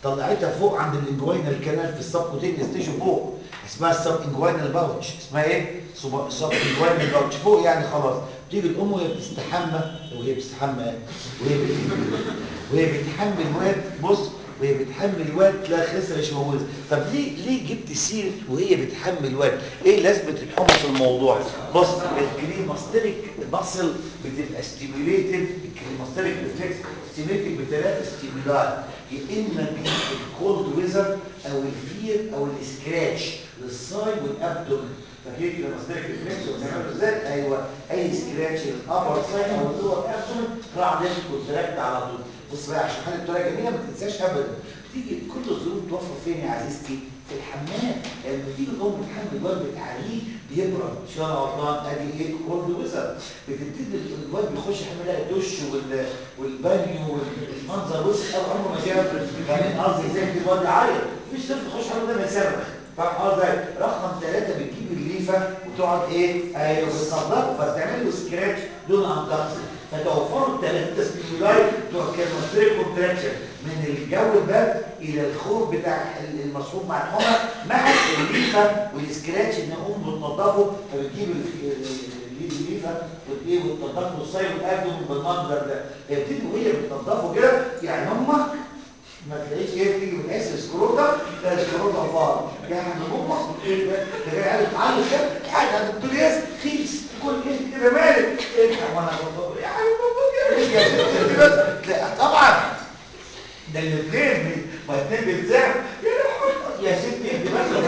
طلعتها فوق عند الانجوينال كانال في السبكوتينيوس تيشو فوق اسمها السب انجوينال باوتش اسمها ايه سب انجوينال باوتش فوق يعني خلاص تيجي الام وهي بتستحمى وهي بتستحمى إيه؟ وهي بت... وهي بتحمل الواد بص وهي بتحمل الواد تلاقي خسر مش موجوده طب ليه ليه جبت سيره وهي بتحمل الواد ايه لازمه الحمى في الموضوع بص الكليماستريك ماسل بتبقى ستيميوليتد الكليماستريك ريفلكس ستيميوليتد بثلاثه ستيمولاي يا اما بالكولد ويزر او الفير او السكراتش للساي والابدومن فاكرين الكليماستريك ريفلكس وبنعمله ازاي ايوه اي سكراتش للابر ساي او اللور ابدومن راح داخل كونتراكت على طول بص بقى عشان حاله بطريقه جميله ما تنساش ابدا تيجي كل الظروف توفر فين يا عزيزتي في الحمام لما تيجي الام تحمل الواد بتعليه بيبرد شو انا غلطان ادي ايه كولد ويزر بتبتدي الواد بيخش يحمل لها الدش وال... والبانيو والمنظر وسخ قوي عمره ما شاف فاهمين قصدي ازاي الواد يعيط مفيش طفل يخش حمام ده ما يصرخ فاهم قصدي رقم ثلاثة بتجيب الليفة وتقعد ايه ايوه بتصدقه فبتعمل له سكراتش دون ان تقصد فتوفروا الثلاثة ستيمولاي بتوع الكلماستريك كونتراكشن من الجو البرد الى الخوف بتاع المصروف مع الحمى مع الليفة والسكراتش ان ام بتنضفه فبتجيب الليفة وايه وتنضفه الصيف والابدومن بالمنظر ده فيبتدي وهي بتنضفه كده يعني امك ما تلاقيش ايه تيجي بتحس السكروتا تلاقي السكروتا فار جاي عند امك ايه ده ده جاي قاعد تعالى كده قاعد عند الدكتور ياس خيس كل ايه كده مالك ايه وانا بقول يا حبيبي يا ست انت بس لا طبعا ده الاثنين ما الاثنين بيتزعم يا يا ست انت بس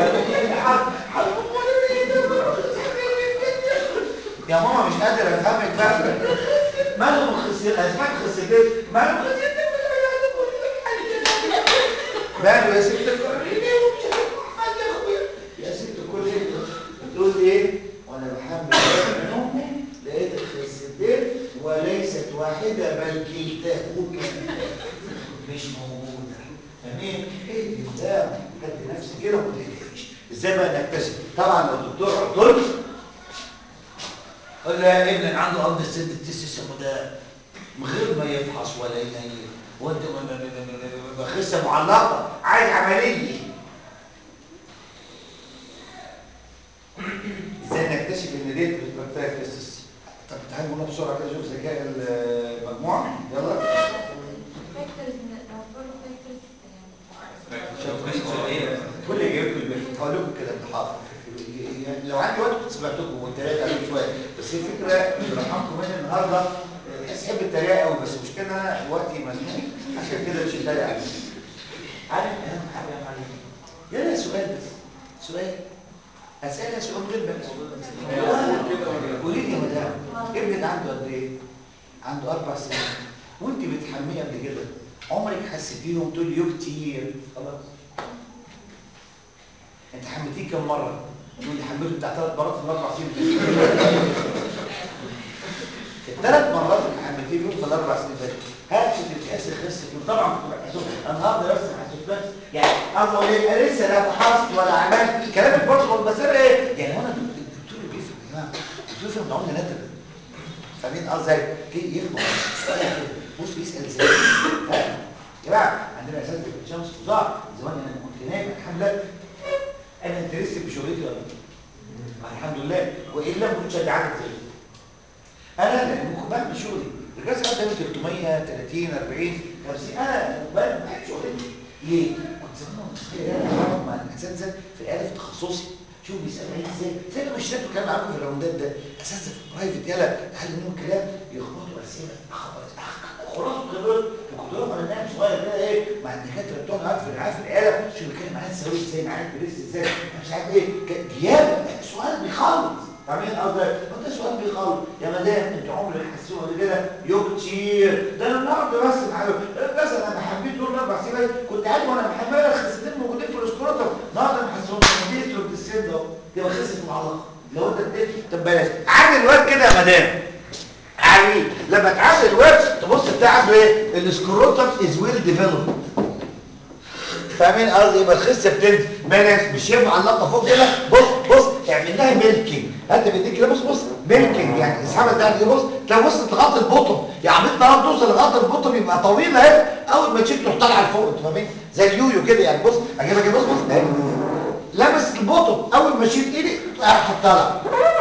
يا ماما مش قادر افهمك بقى مالهم خسر اسمعك خسرتين مالهم خسرتين ماله يا ست الكريمي ومش هتفرح يا اخويا يا ست كل ايه بتقول لي ايه وانا بحمل من امي لقيت الخسدين وليست واحده بل كلتاهما مش موجوده فاهمين ايه ده هدي نفسي كده وما تقلقيش ازاي بقى نكتشف طبعا لو الدكتور عطل قال له يا ابنك عنده ارض السد التسس ده من غير ما يفحص ولا ينيل وانت بخسه معلقه عايز عمليه ازاي نكتشف ان ديت البكتيريا طب تعالوا نقولها بسرعه كده شوف ذكاء المجموعه يلا كل جايبكم البيت هقول لكم الكلام ده حاضر لو عندي وقت كنت سمعتكم والتلاته عليكم شويه بس هي فكره برحمكم مني النهارده تحس حب التريقه قوي بس المشكله ان انا وقتي مزنوق عشان كده مش هتريق عليك عارف اهم حاجه يا معلم يلا سؤال بس سؤال اسئله سؤال غير بس قولي لي يا مدام ابنك عنده قد ايه؟ عنده اربع سنين وانت بتحميه قبل كده عمرك حسيتيهم تقول يو كتير خلاص انت حميتيه كم مره؟ تقول لي حميته بتاع ثلاث مرات في الاربع سنين الثلاث مرات اللي حملتيه فيهم في الاربع سنين فاتت هل كنت بتحس بخسه طبعا كنت بحسه النهارده بس ما حسيتش يعني قصدي اقول ايه لسه لا فحصت ولا عملت كلامك برضه بس انا ايه يعني هو انا الدكتور اللي بيفهم يا جماعه الدكتور بيفهم ده عمله نادر فاهمين قصدي جه يفهم بص بيسال ازاي يا جماعه عندنا اساس في الشمس فظاع زمان انا كنت نايم الحمد انا انترست بشغلتي ولا الحمد لله والا ما كنتش اتعامل زي انا لان بعمل شغلي الناس قدامي 300 30 40 50 انا بحب شغلتي ليه؟ كنت زمان وانا صغير انا بقعد مع الاساتذه في الالف تخصصي شوف بيسالوا عليه ازاي زي ما اشتغلتوا كلام معاكم في الراوندات ده اساتذه في برايفت يلا تعالوا منهم كلام يخبطوا اسئله خلاص خبرت وكنت واقف على نايم صغير كده ايه مع الدكاتره بتوعنا قاعد في الرعايه في العياده شو بيتكلم معايا تساوي ازاي معايا بريس ازاي مش عارف ايه جيابه سؤال بيخلص فاهمين قصدي انت سؤال بيخلص يا مدام انت عمرك حسيتوا قبل كده يو كتير ده انا النهارده بس معايا بس انا حبيت دول اربع سنين كنت قاعد وانا محمله الخستين موجودين في الاسكروتر النهارده ما حسيتهمش دي ترد السن ده تبقى خست معلقه لو انت اديت طب بلاش عامل الواد كده يا مدام عامل لما تعامل الواد تبص تلاقي عنده ايه الاسكروتر از ويل ديفلوبد فاهمين قصدي يبقى الخسه بتنزل بلاش مش شايف معلقه فوق كده بص بص اعمل لها ميلكينج انت بيديك كده بص بص ميلكينج يعني اسحبها ده يعني بص لو وصلت لغايه البطن يعني عملت طرف توصل لغايه البطن يبقى طويله اهي اول ما تشيل تروح طالعه لفوق انت فاهمين زي اليويو كده يعني بص اجيبها كده بص بص اهي لمس البطن اول ما اشيل ايدي راح طالع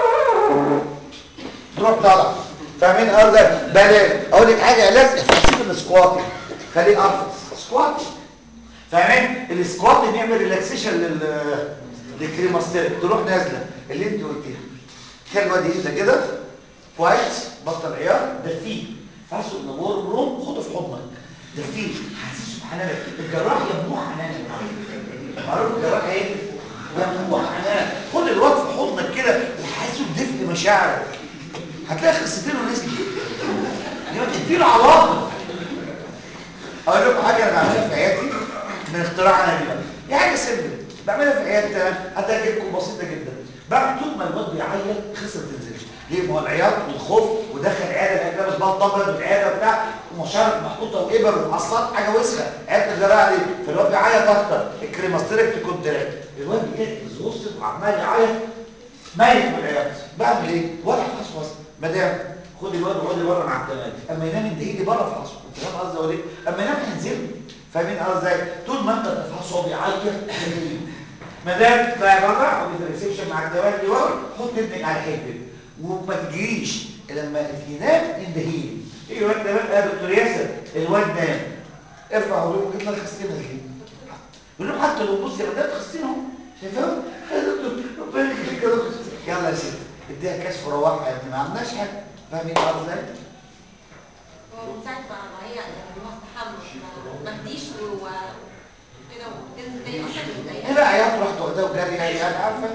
تروح طالع فاهمين قصدي بلاش اقول لك حاجه لازم تسيب السكوات خليه ارفض سكوات فاهمين السكوات بيعمل ريلاكسيشن لل للكريماستير تروح نازله اللي انت قلتيها خلي الواد يهدى كده كويس بطل عيار دفيه فاسق النور روم خده في حضنك دفيه حسسه بحنانك الجراح يمنوع حنانك معروف الجراح ايه يمنوع حنانك خد الواد في حضنك كده وحسسه بدفء مشاعرك هتلاقي خصيتين ونزل يعني تديله عواطف اقول لكم حاجه انا بعملها في حياتي من اختراع انا دي بقى دي حاجه سيمبل بعملها في حياتي هتعجبكم بسيطه جدا بعد طول ما الواد بيعيط خسر تنزلش ليه ما هو العياط والخوف ودخل عياده لقى لابس بلطه ابيض والعياده وبتاع ومشارك محطوطه وابر ومقصات حاجه وسخه عياده الزراعه دي فالواد بيعيط اكتر الكريماستريك كونتراكت الواد بيجي اكزوستد وعمال يعيط ميت من العياط بعمل ايه؟ ولا حصوص مدام خد الواد وقعدي بره مع التمام اما ينام انت لي بره في الحصوه انت فاهم قصدي اقول ايه؟ اما ينام هينزل فاهمين قصدي ازاي؟ طول ما انت بتفحصه وهو بيعيط مدام بقى بره او في الريسبشن مع التوالي اللي ورا حط ابنك على حجرك وما تجريش لما ينام اندهيلي ايه الواد ده بقى يا دكتور ياسر الواد نام ارفع هدومك اطلع خستنا ليه يقول له حتى لو بص يا مدام خستينهم شايفهم يا دكتور ربنا يخليك يا دكتور يلا يا ست اديها كشف روحها يا ابني ما عملناش حاجه فاهمين قصدي ازاي؟ هو من ساعة ما ما هي اللي هو التحمل ما مهديش و كده وتنزل تاني اصلا ايه متضايقة بقى عياط رحت واخداه وجري يعني عارفه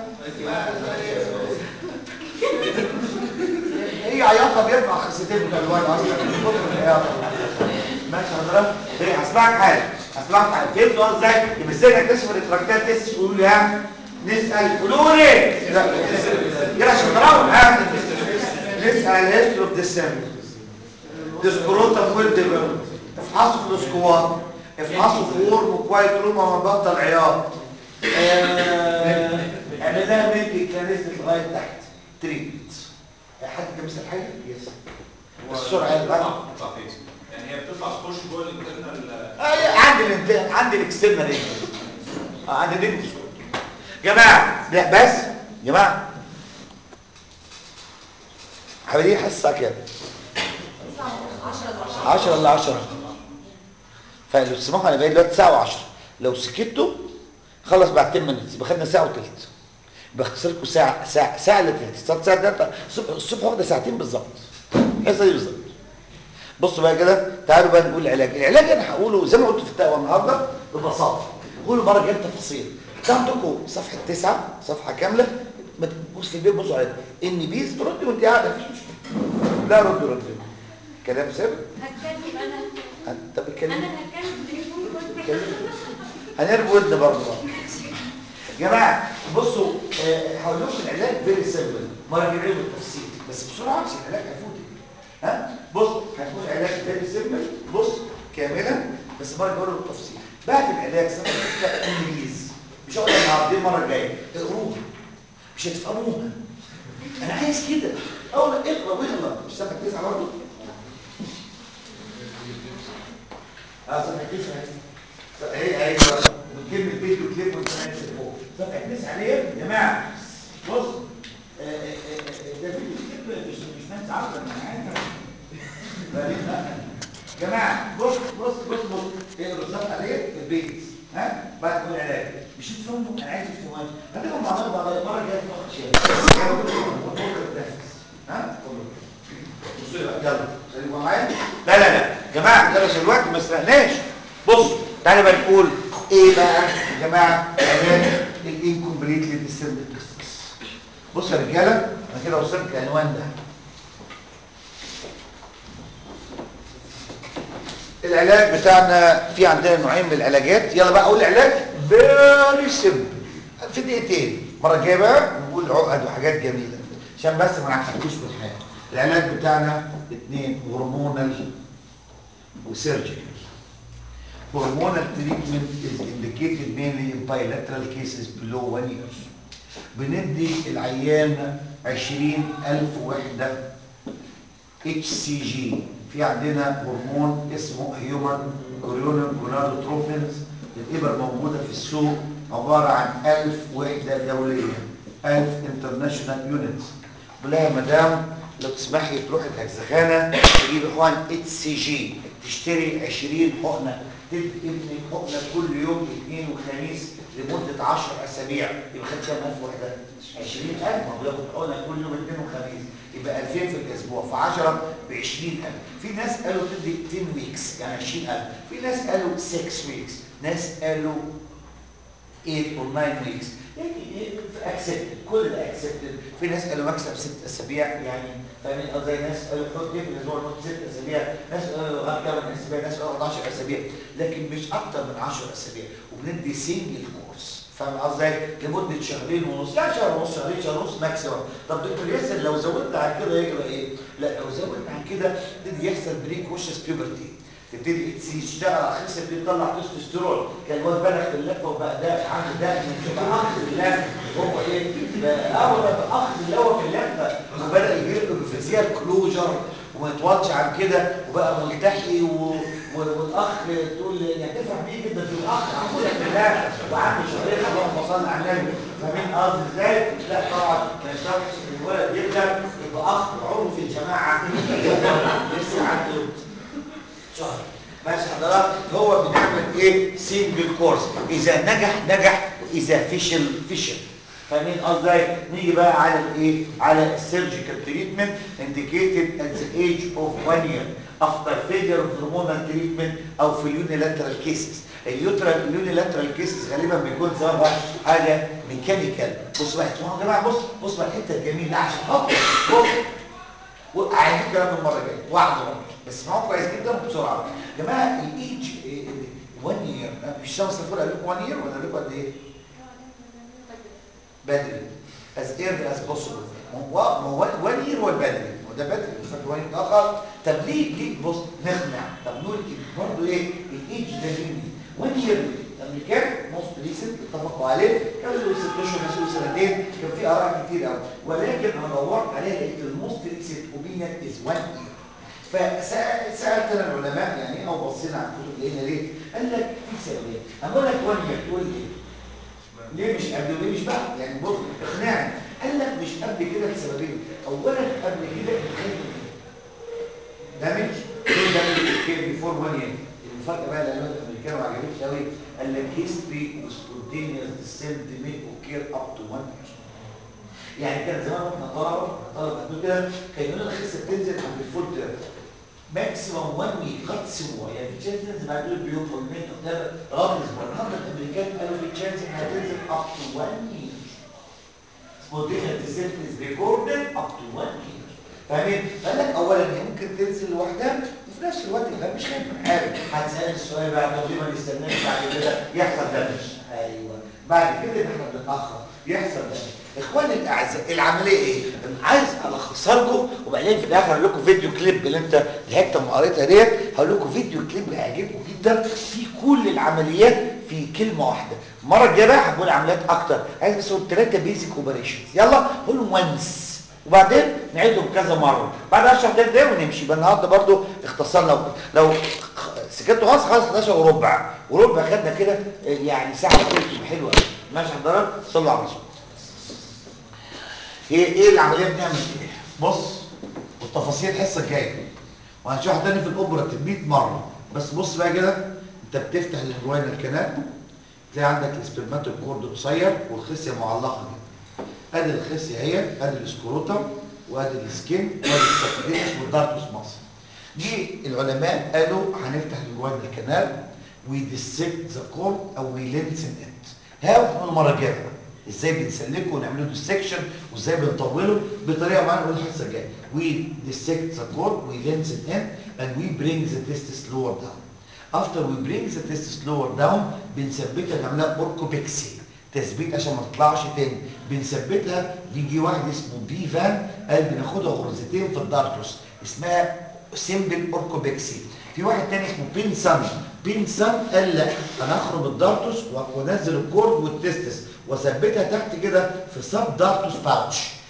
هي عياطه بيرفع خصيتين بتوع الواد اصلا من كتر العياطه ماشي حضرتك ايه هسمعك حاجه هسمعك حاجه فهمتوا قصدي ازاي يمسكنا كشف الاتراكتات تس يقولوا لي ها نسال قولوا لي يلا عشان تروح ها نسال هيستري اوف ديسمبر ديسكروتا ويل ديفلوبمنت افحصوا في الاسكوات افحصوا في ورم كويت روما ما بطل عياط اعملها ميدي كانست لغايه تحت تريت حد كان مثل حاجه يس السرعه بقى بتطلع فين؟ يعني هي بتطلع تخش جوه الانترنال آه عندي الانت... عندي الاكسترنال ايه آه عندي دي جماعه لا بس جماعه حبيبي حصه كده 10 ولا 10 فلو تسمعوا انا بقيت دلوقتي ساعه و10 لو سكتوا خلص بعد 10 مينتس يبقى خدنا ساعه وثلث بختصر لكم ساعه ساعه ساعه الا ثلث صار ساعه ده الصبح الصبح واخده ساعتين بالظبط الحصه دي بالظبط بصوا بقى كده تعالوا بقى نقول العلاج العلاج انا هقوله زي ما قلت في التقوى النهارده ببساطه قولوا مره جايه تفاصيل ده عندكم صفحه 9 صفحه كامله ما تبص في البيت بصوا عليها ان بيز ردي وانت قاعده مفيش مشكله لا رد رد كلام سر هتكلم انا انت بتتكلم انا هتكلم تليفون هنرب ودن برضه جماعه بصوا آه، هقول لكم العلاج فيري سيمبل مره جايه بالتفصيل بس بسرعه عشان العلاج هيفوتك ها بص هنقول علاج فيري سيمبل بص كاملا بس مره جايه بالتفصيل بعد العلاج سنه انجليز مش هقول النهارده دي المره الجايه اقروها مش هتفهموها انا عايز كده اول اقرا واغلط مش سامع تسعه برضه اه صفحه تسعه هي ايوه وكلمه فيديو كليب والكلام اللي فوق صفحه تسعه دي يا جماعه بص آه، آه، آه، ده فيديو كليب مش مش ناس عارفه انا عارف بعدين لا. جماعه بص بص بص بص اقرا الصفحه دي في البيت ها بعد كل علاج مش تفهموا انا عايز تفهموا هتبقوا مع بعض بعد المره الجايه تاخد شيء ها بصوا بقى يلا خليكم معايا لا لا لا يا جماعه درس الوقت ما سرقناش بص تعالى بقى نقول ايه بقى يا جماعه علاج الانكمبليتلي ديسيبل بصوا يا رجاله انا كده وصلت للعنوان ده العلاج بتاعنا في عندنا نوعين من العلاجات يلا بقى اقول العلاج فيري سيمبل في دقيقتين المره الجايه بقى نقول عقد وحاجات جميله عشان بس ما نعقدوش بالحياه العلاج بتاعنا اثنين هرمونال وسيرجيكال hormonal treatment is indicated mainly in bilateral cases below one year بندي العيان 20000 وحدة اتش سي جي في عندنا هرمون اسمه هيومن كوريونين جونادوتروفينز الإبر موجودة في السوق عبارة عن 1000 وحدة دولية 1000 انترناشونال يونتس بقول يا مدام لو تسمحي تروحي الهكسخانة تجيبي حقن اتش سي جي تشتري 20 حقنة تدي ابنك حقنة كل يوم اثنين وخميس لمدة 10 أسابيع يبقى خد كام ألف وحدة؟ 20000 ما هو بياخد حقنة كل يوم اثنين وخميس يبقى 2000 في الأسبوع في 10 ب 20000 في ناس قالوا تدي 10 ويكس يعني 20000 في ناس قالوا 6 ويكس ناس قالوا 8 or 9 weeks اكسبتد كل ده اكسبتد في ناس قالوا مكسب ست اسابيع يعني فاهمين او زي ناس قالوا حط في الاسبوع نص ست اسابيع ناس قالوا غير 8 اسابيع ناس قالوا 11 اسابيع لكن مش اكتر من 10 اسابيع وبندي سنجل كورس فاهم قصدي لمده شهرين ونص يعني شهر ونص شهرين شهر ونص ماكسيمم طب دكتور ياسر لو زودنا عن كده يجرى ايه لا لو زودنا عن كده يبتدي يحصل بريكوشس بيوبرتي تبتدي تشتغل على خصيه تبتدي تطلع تستوستيرون كان الواد بلغ في اللفه وبقى ده عنده ده تبقى اخ بالله هو ايه اول ما بقى اخ اللي هو في اللفه وبدا يجيب بفيزيال كلوجر وما يطولش عن كده وبقى ملتحي و... و... والاخ تقول يعني تفرح بيه جدا في الاخ عمود بالله وعنده شهرين اللهم صل على النبي فاهمين قصدي ازاي؟ لا طبعا ما ينفعش الولد يبدا يبقى اخ وعمره في الجماعه لسه عنده شهر ماشي حضرتك هو بنعمل ايه سنجل كورس اذا نجح نجح واذا فشل فشل فاهمين قصدي نيجي بقى على الايه على السيرجيكال تريتمنت indicated at the age of one year after failure of hormonal treatment او في اليونيلاترال كيسز اليوترال اليونيلاترال كيسز غالبا بيكون سببها حاجه ميكانيكال بص بقى يا جماعه بص بص بقى الحته الجميله عشان خاطر بص وعايزين الكلام المره الجايه وعد ربنا بس اسمعوا كويس جدا وبسرعه يا جماعه الايدج 1 يير مش شمس الفرقه قال لكم 1 يير ولا قال لكم قد ايه؟ بدري as early as possible ما هو ما هو 1 يير هو البدري هو ده بدري مش فاكر 1 متاخر طب ليه ليه بص نقنع طب نقول برضه ايه الايدج ده ليه 1 يير الامريكان موست ريسنت اتفقوا عليه كانوا يقولوا ست اشهر ناس يقولوا سنتين كان في اراء كتير قوي ولكن انا دورت عليها لقيت الموست ريسنت اوبينيون از 1 يير فسالت انا العلماء يعني او بصينا على الكتب لقينا ليه؟ قال لك في سببين هقول لك 1 يير تقول لي ليه مش قبل وليه مش بعد يعني بص اقنعني قال لك مش قبل كده لسببين اولا قبل كده الخير دامج ايه دامج الكير بيفور 1 يير المفاجاه بقى اللي الامريكان ما عجبتش قوي قال لك هيستوري وسبونتينيوس ديسنت ميك اوكير اب تو 1 يعني كان زمان واحنا طلبه طلبه قبل كده كان يقول لنا الخسه بتنزل عند الفول تيرم ماكسيموم 1 ويك قد اسبوع يعني في تشانس تنزل بعد دول بيوم او يومين او ثلاثه لغايه اسبوع النهارده الامريكان قالوا في تشانس انها تنزل اب تو 1 ويك سبونتينيوس ديسنت از ريكوردد اب تو 1 ويك فاهمين؟ قال لك اولا هي ممكن تنزل لوحدها وفي نفس الوقت يبقى مش خايف من حاجه هتسال السؤال بقى طب ليه ما نستناش بعد كده يحصل دمج ايوه بعد كده احنا بنتاخر يحصل دمج اخواني الاعزاء العمليه ايه عايز الخصها لكم وبعدين في الاخر اقول لكم فيديو كليب اللي انت الحته ما قريتها ديت هقول لكم فيديو كليب هيعجبكم جدا في كل العمليات في كلمه واحده المره الجايه بقى هقول عمليات اكتر عايز بس اقول ثلاثه بيزك اوبريشنز يلا قول وانس وبعدين نعيدهم كذا مره بعد 10 دقايق ونمشي يبقى النهارده برضو اختصرنا لو سكتوا خلاص خلاص 11 وربع وربع خدنا كده يعني ساعه وثلث حلوه قوي ماشي حضرتك صلوا على الرسول هي ايه العمليه بنعمل ايه بص والتفاصيل الحصه الجايه وهنشوفها تاني في الاوبرا 100 مره بس بص بقى كده انت بتفتح الانجوينال الكنال تلاقي عندك السبرماتو كورد قصير والخصيه معلقه كده ادي الخصيه اهي ادي السكروتم وادي السكين وادي السكريتس والدارتوس ماسل دي العلماء قالوا هنفتح الانجوينال الكنال ويدسكت ذا كورد او ويلينسن ات هاو المره الجايه ازاي بنسلكه ونعمله ديسكشن وازاي بنطوله بطريقه معينه نقول الحصه الجايه we dissect the cord we lengthen it and we bring the testis lower down after we bring the testis lower down بنثبتها نعملها اوركوبكسي تثبيت عشان ما تطلعش تاني بنثبتها يجي واحد اسمه بي فان قال بناخدها غرزتين في الدارتوس اسمها سيمبل اوركوبكسي في واحد تاني اسمه بينسان بينسان قال لا انا اخرج الدارتوس وانزل الكورد والتستس واثبتها تحت كده في سب دارتوس باوتش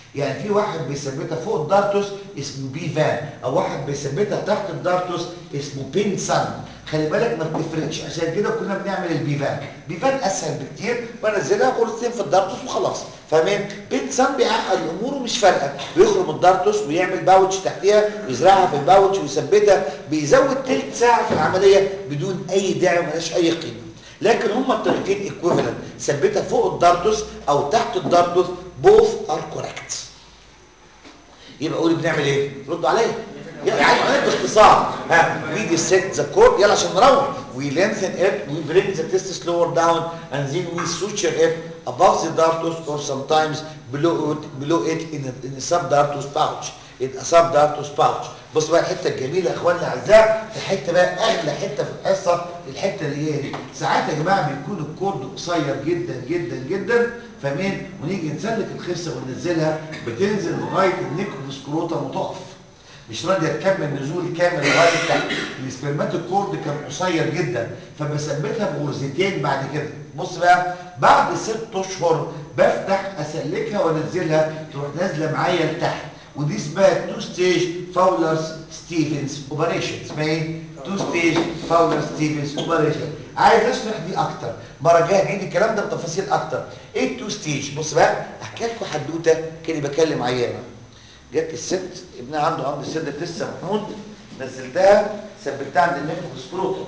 يعني في واحد بيثبتها فوق الدارتوس اسمه بيفان او واحد بيثبتها تحت الدارتوس اسمه بينسان خلي بالك ما بتفرقش عشان كده كنا بنعمل البيفان بيفان اسهل بكتير بنزلها غرزتين في الدارتوس وخلاص فاهمين بينسان بيعقد الامور ومش فارقه بيخرم الدارتوس ويعمل باوتش تحتيها ويزرعها في الباوتش ويثبتها بيزود تلت ساعه في العمليه بدون اي داعي وملهاش اي قيمه لكن هما الطريقتين ايكويفالنت ثبتها فوق الدارتوس او تحت الدارتوس both are correct يبقى قولي بنعمل ايه ردوا عليا يلا عايز عليك باختصار ها we dissect the cord يلا عشان نروح we lengthen it we bring the testis lower down and then we suture it above the dartus or sometimes below it, below it in a, in a subdartus pouch in a subdartus pouch بص بقى الحته الجميله يا اخواننا الاعزاء الحته بقى اغلى حته في الحصه الحته اللي هي دي ساعات يا جماعه بيكون الكورد قصير جدا جدا جدا فاهمين ونيجي نسلك الخرسه وننزلها بتنزل لغايه النيك والسكروتم وتقف مش راضيه تكمل نزول كامل لغايه تحت السبرماتيك كورد كان قصير جدا فبثبتها بغرزتين بعد كده بص بقى بعد ست اشهر بفتح اسلكها وانزلها تروح نازله معايا لتحت ودي اسمها تو ستيج فاولرز ستيفنز اوبريشن اسمها ايه؟ تو ستيج فاولر ستيفنز اوبريشن عايز اشرح دي اكتر مره جايه نعيد الكلام ده بتفاصيل اكتر ايه التو ستيج بص بقى احكي لكم حدوته كاني بكلم عيانه جت الست ابنها عنده عند السد لسه محمود نزلتها ثبتها عند النفخ بالسكروتم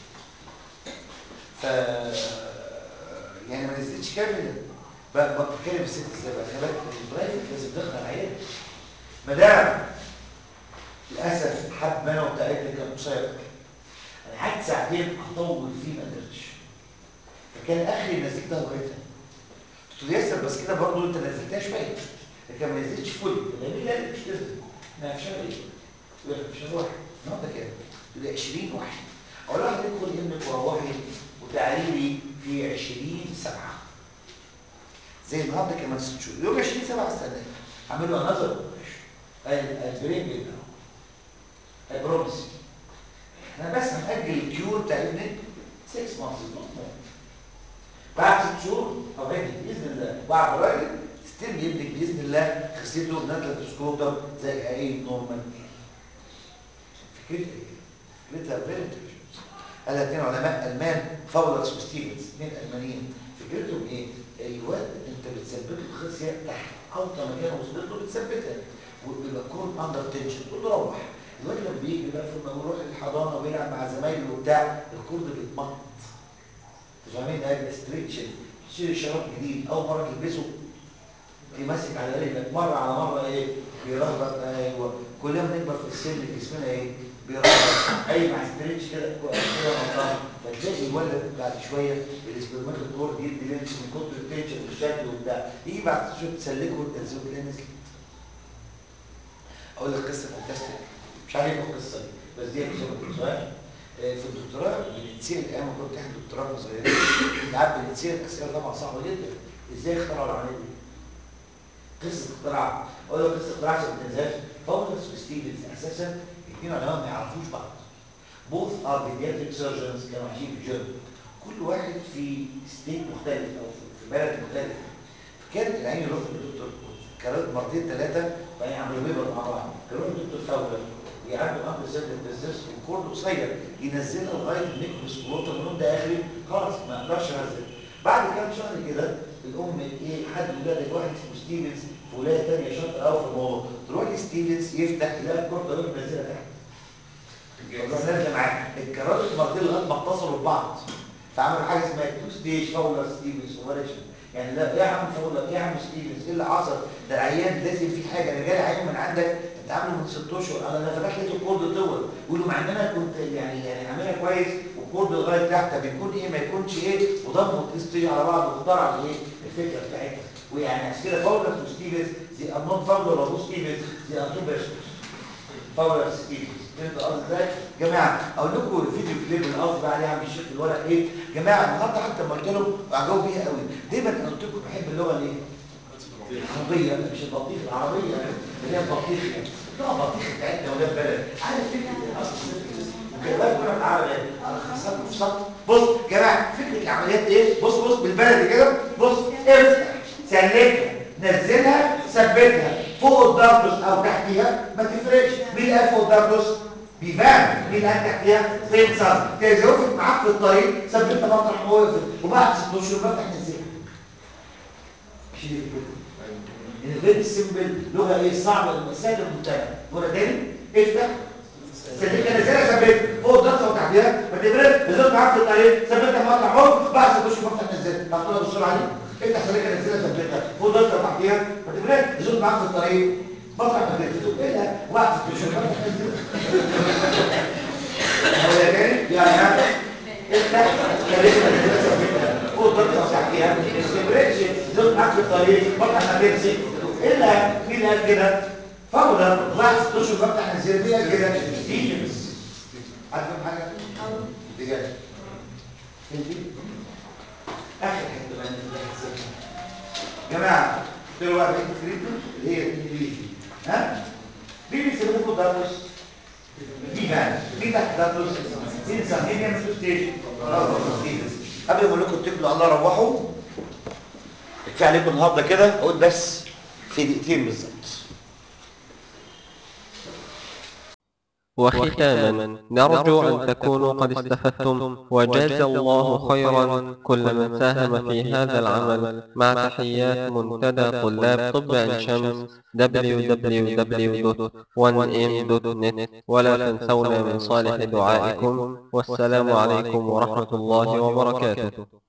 ف يعني ما نزلتش كامل بقى بقى بتكلم الست ازاي بقى خلي بالك البرايفت لازم تقنع العيال مدام للاسف حب انا وبتاعتنا كان قصير انا قعدت ساعتين اطول فيه ما قدرتش فكان اخري نزلتها لغايتها قلت له ياسر بس كده برضه انت نزلتها شويه لكن ما نزلتش فل الجميل قال مش تنزل ما في شهر ايه؟ يقول لك في شهر واحد النهارده كام؟ تقول لي 20 واحد اقول لها ادخل ابنك وروحي وتعالي لي في 20 سبعه زي النهارده كمان ست شهور يوم 20 سبعه استنى اعمل له نظر البرين بيبقى I promise احنا بس هنأجل الكيور بتاع ابنك 6 months not more بعد ست شهور او هادي باذن الله بعد راجل ستيل ابنك باذن الله خسيته نازله سكروتم زي اي نورمال فكرتها ايه؟ فكرتها فيري قالها اثنين علماء المان فاولرز وستيفنز اثنين المانيين فكرتهم ايه؟ الواد انت بتثبت له الخصيه تحت اوطى مكان وصلت له بتثبتها وبيبقى كون اندر تنشن تقول له روح الواد لما بيجي بقى لما بيروح الحضانه وبيلعب مع زمايله وبتاع الكورد بيتمط فاهمين ده ستريتشن تشتري شراب جديد اول مره تلبسه يمسك على رجلك مره على مره ايه بيرهبط ايوه كل ما نكبر في السن جسمنا ايه بيرهبط اي مع ستريتش كده كده مطار فتلاقي الولد بعد شويه الاسبرماتيك كورد يدي لينس من كتر التنشن والشكل وبتاع يجي بعد شويه تسلكه وتنزله تلاقي نزل اقول لك قصه فانتاستيك مش عارف ايه القصه دي بس دي قصه صغيره في الدكتوراه بنتسال ايام ما كنت احنا دكتوراه صغيرين ساعات بنتسال اسئله طبعا صعبه جدا ازاي اخترعوا العمليه دي؟ قصه اختراع اقول لك قصه اختراع عشان ما تنساش فاولرز وستيفنز اساسا الاثنين علماء ما يعرفوش بعض بوث ار بيدياتريك سيرجنز كانوا عايشين في جيرماني كل واحد في ستيت مختلف او في بلد مختلف كان العين يروح للدكتور كانت مرتين ثلاثه وبعدين يعملوا بيبر مع بعض كانوا الدكتور فاولر يعدوا امر سد التزاز والكورد قصير ينزلها لغايه الميكروسكوب النوم ده اخري خلاص ما اقدرش انزل بعد كام شهر كده الام ايه حد ولادك واحد اسمه ستيفنز في ولايه ثانيه شاطر قوي في الموضوع تروح لستيفنز يفتح يلاقي الكورد ده منزلها تحت تروح نازله معاه الكرات المرتين لغايه ما اتصلوا ببعض فعملوا حاجه اسمها تو ستيج فاولر ستيفنز اوبريشن يعني لا يا عم فاولر يا عم ستيفنز ايه اللي حصل ده العيان لازم في حاجه انا جالي عيان من عندك انت عامله من ست اشهر انا انا فتحت لقيت الكورد طول يقولوا مع ان انا كنت يعني يعني عاملها كويس والكورد لغايه تحت بيكون ايه ما يكونش ايه وضموا ستيج على بعض واخترع الايه الفكره بتاعتها ويعني عشان كده فاولر وستيفنز زي انون فاولر وابو ستيفنز زي انتو بيرسون فاولر ستيفنز فهمت قصدي ازاي؟ جماعه اقول لكم الفيديو كليب اللي قصدي عليه عم الشيخ في الورق ايه؟ جماعه النهارده حتى لما قلت لهم اعجبوا بيها قوي دايما انا قلت لكم بحب اللغه الايه؟ العربيه مش البطيخ العربيه اللي هي البطيخ يعني لا البطيخ بتاعتنا ولاد بلد عارف فكره الاصل وكمان كنا بالعربي انا خاصه في سطر بص يا جماعه فكره العمليات ايه؟ بص بص بالبلدي كده بص افتح سلكها نزلها ثبتها فوق الدارتوس او تحتيها ما تفرقش مين اللي قال فوق الدارتوس بيبان مين اللي قال تحتيها تنسر تزوفت معاك في الطريق ثبتها مطرح ما وقفت وبعد ست اشهر بفتح نزلها شيل كده ان الفيري سيمبل لغه ايه صعبه المسائل الممتنه مره تاني افتح سلك نزلها ثبت فوق الضغط وتحتيها ما تبرد نزلت معاك في الطريق ثبتها مطرح عمق بعد ست اشهر بفتح نزلها هتقولها بسرعه دي افتح سلك نزلها ثبتها فوق الضغط وتحتيها ما تبرد نزلت معاك في الطريق مطرح ما تنزل ايه ده وبعد ست اشهر بفتح نزلها هو تاني يعني ها افتح سلك نزلها ثبتها فوق الضغط وتحتيها ما تبردش نزلت معاك في الطريق مطرح ما تنزل الا مين اللي قال كده فورا بعد ست اشهر بفتح نزل دي قال كده ستيفنز عارفين حاجه بجد انت اخر حته بقى يا جماعه دلوقتي التريتمنت اللي هي الانجليزي ها مين بيسموه دارتوس مين مين تحت دارتوس انسان مين يعمل ستيشن قبل ما اقول لكم اتكلوا الله روحوا كفايه عليكم النهارده كده اقول بس في دقيقتين بالظبط وختاما نرجو أن تكونوا قد استفدتم وجاز الله خيرا كل من ساهم في هذا العمل مع تحيات منتدى طلاب طب عين شمس www.1m.net ولا تنسونا من صالح دعائكم والسلام عليكم ورحمة الله وبركاته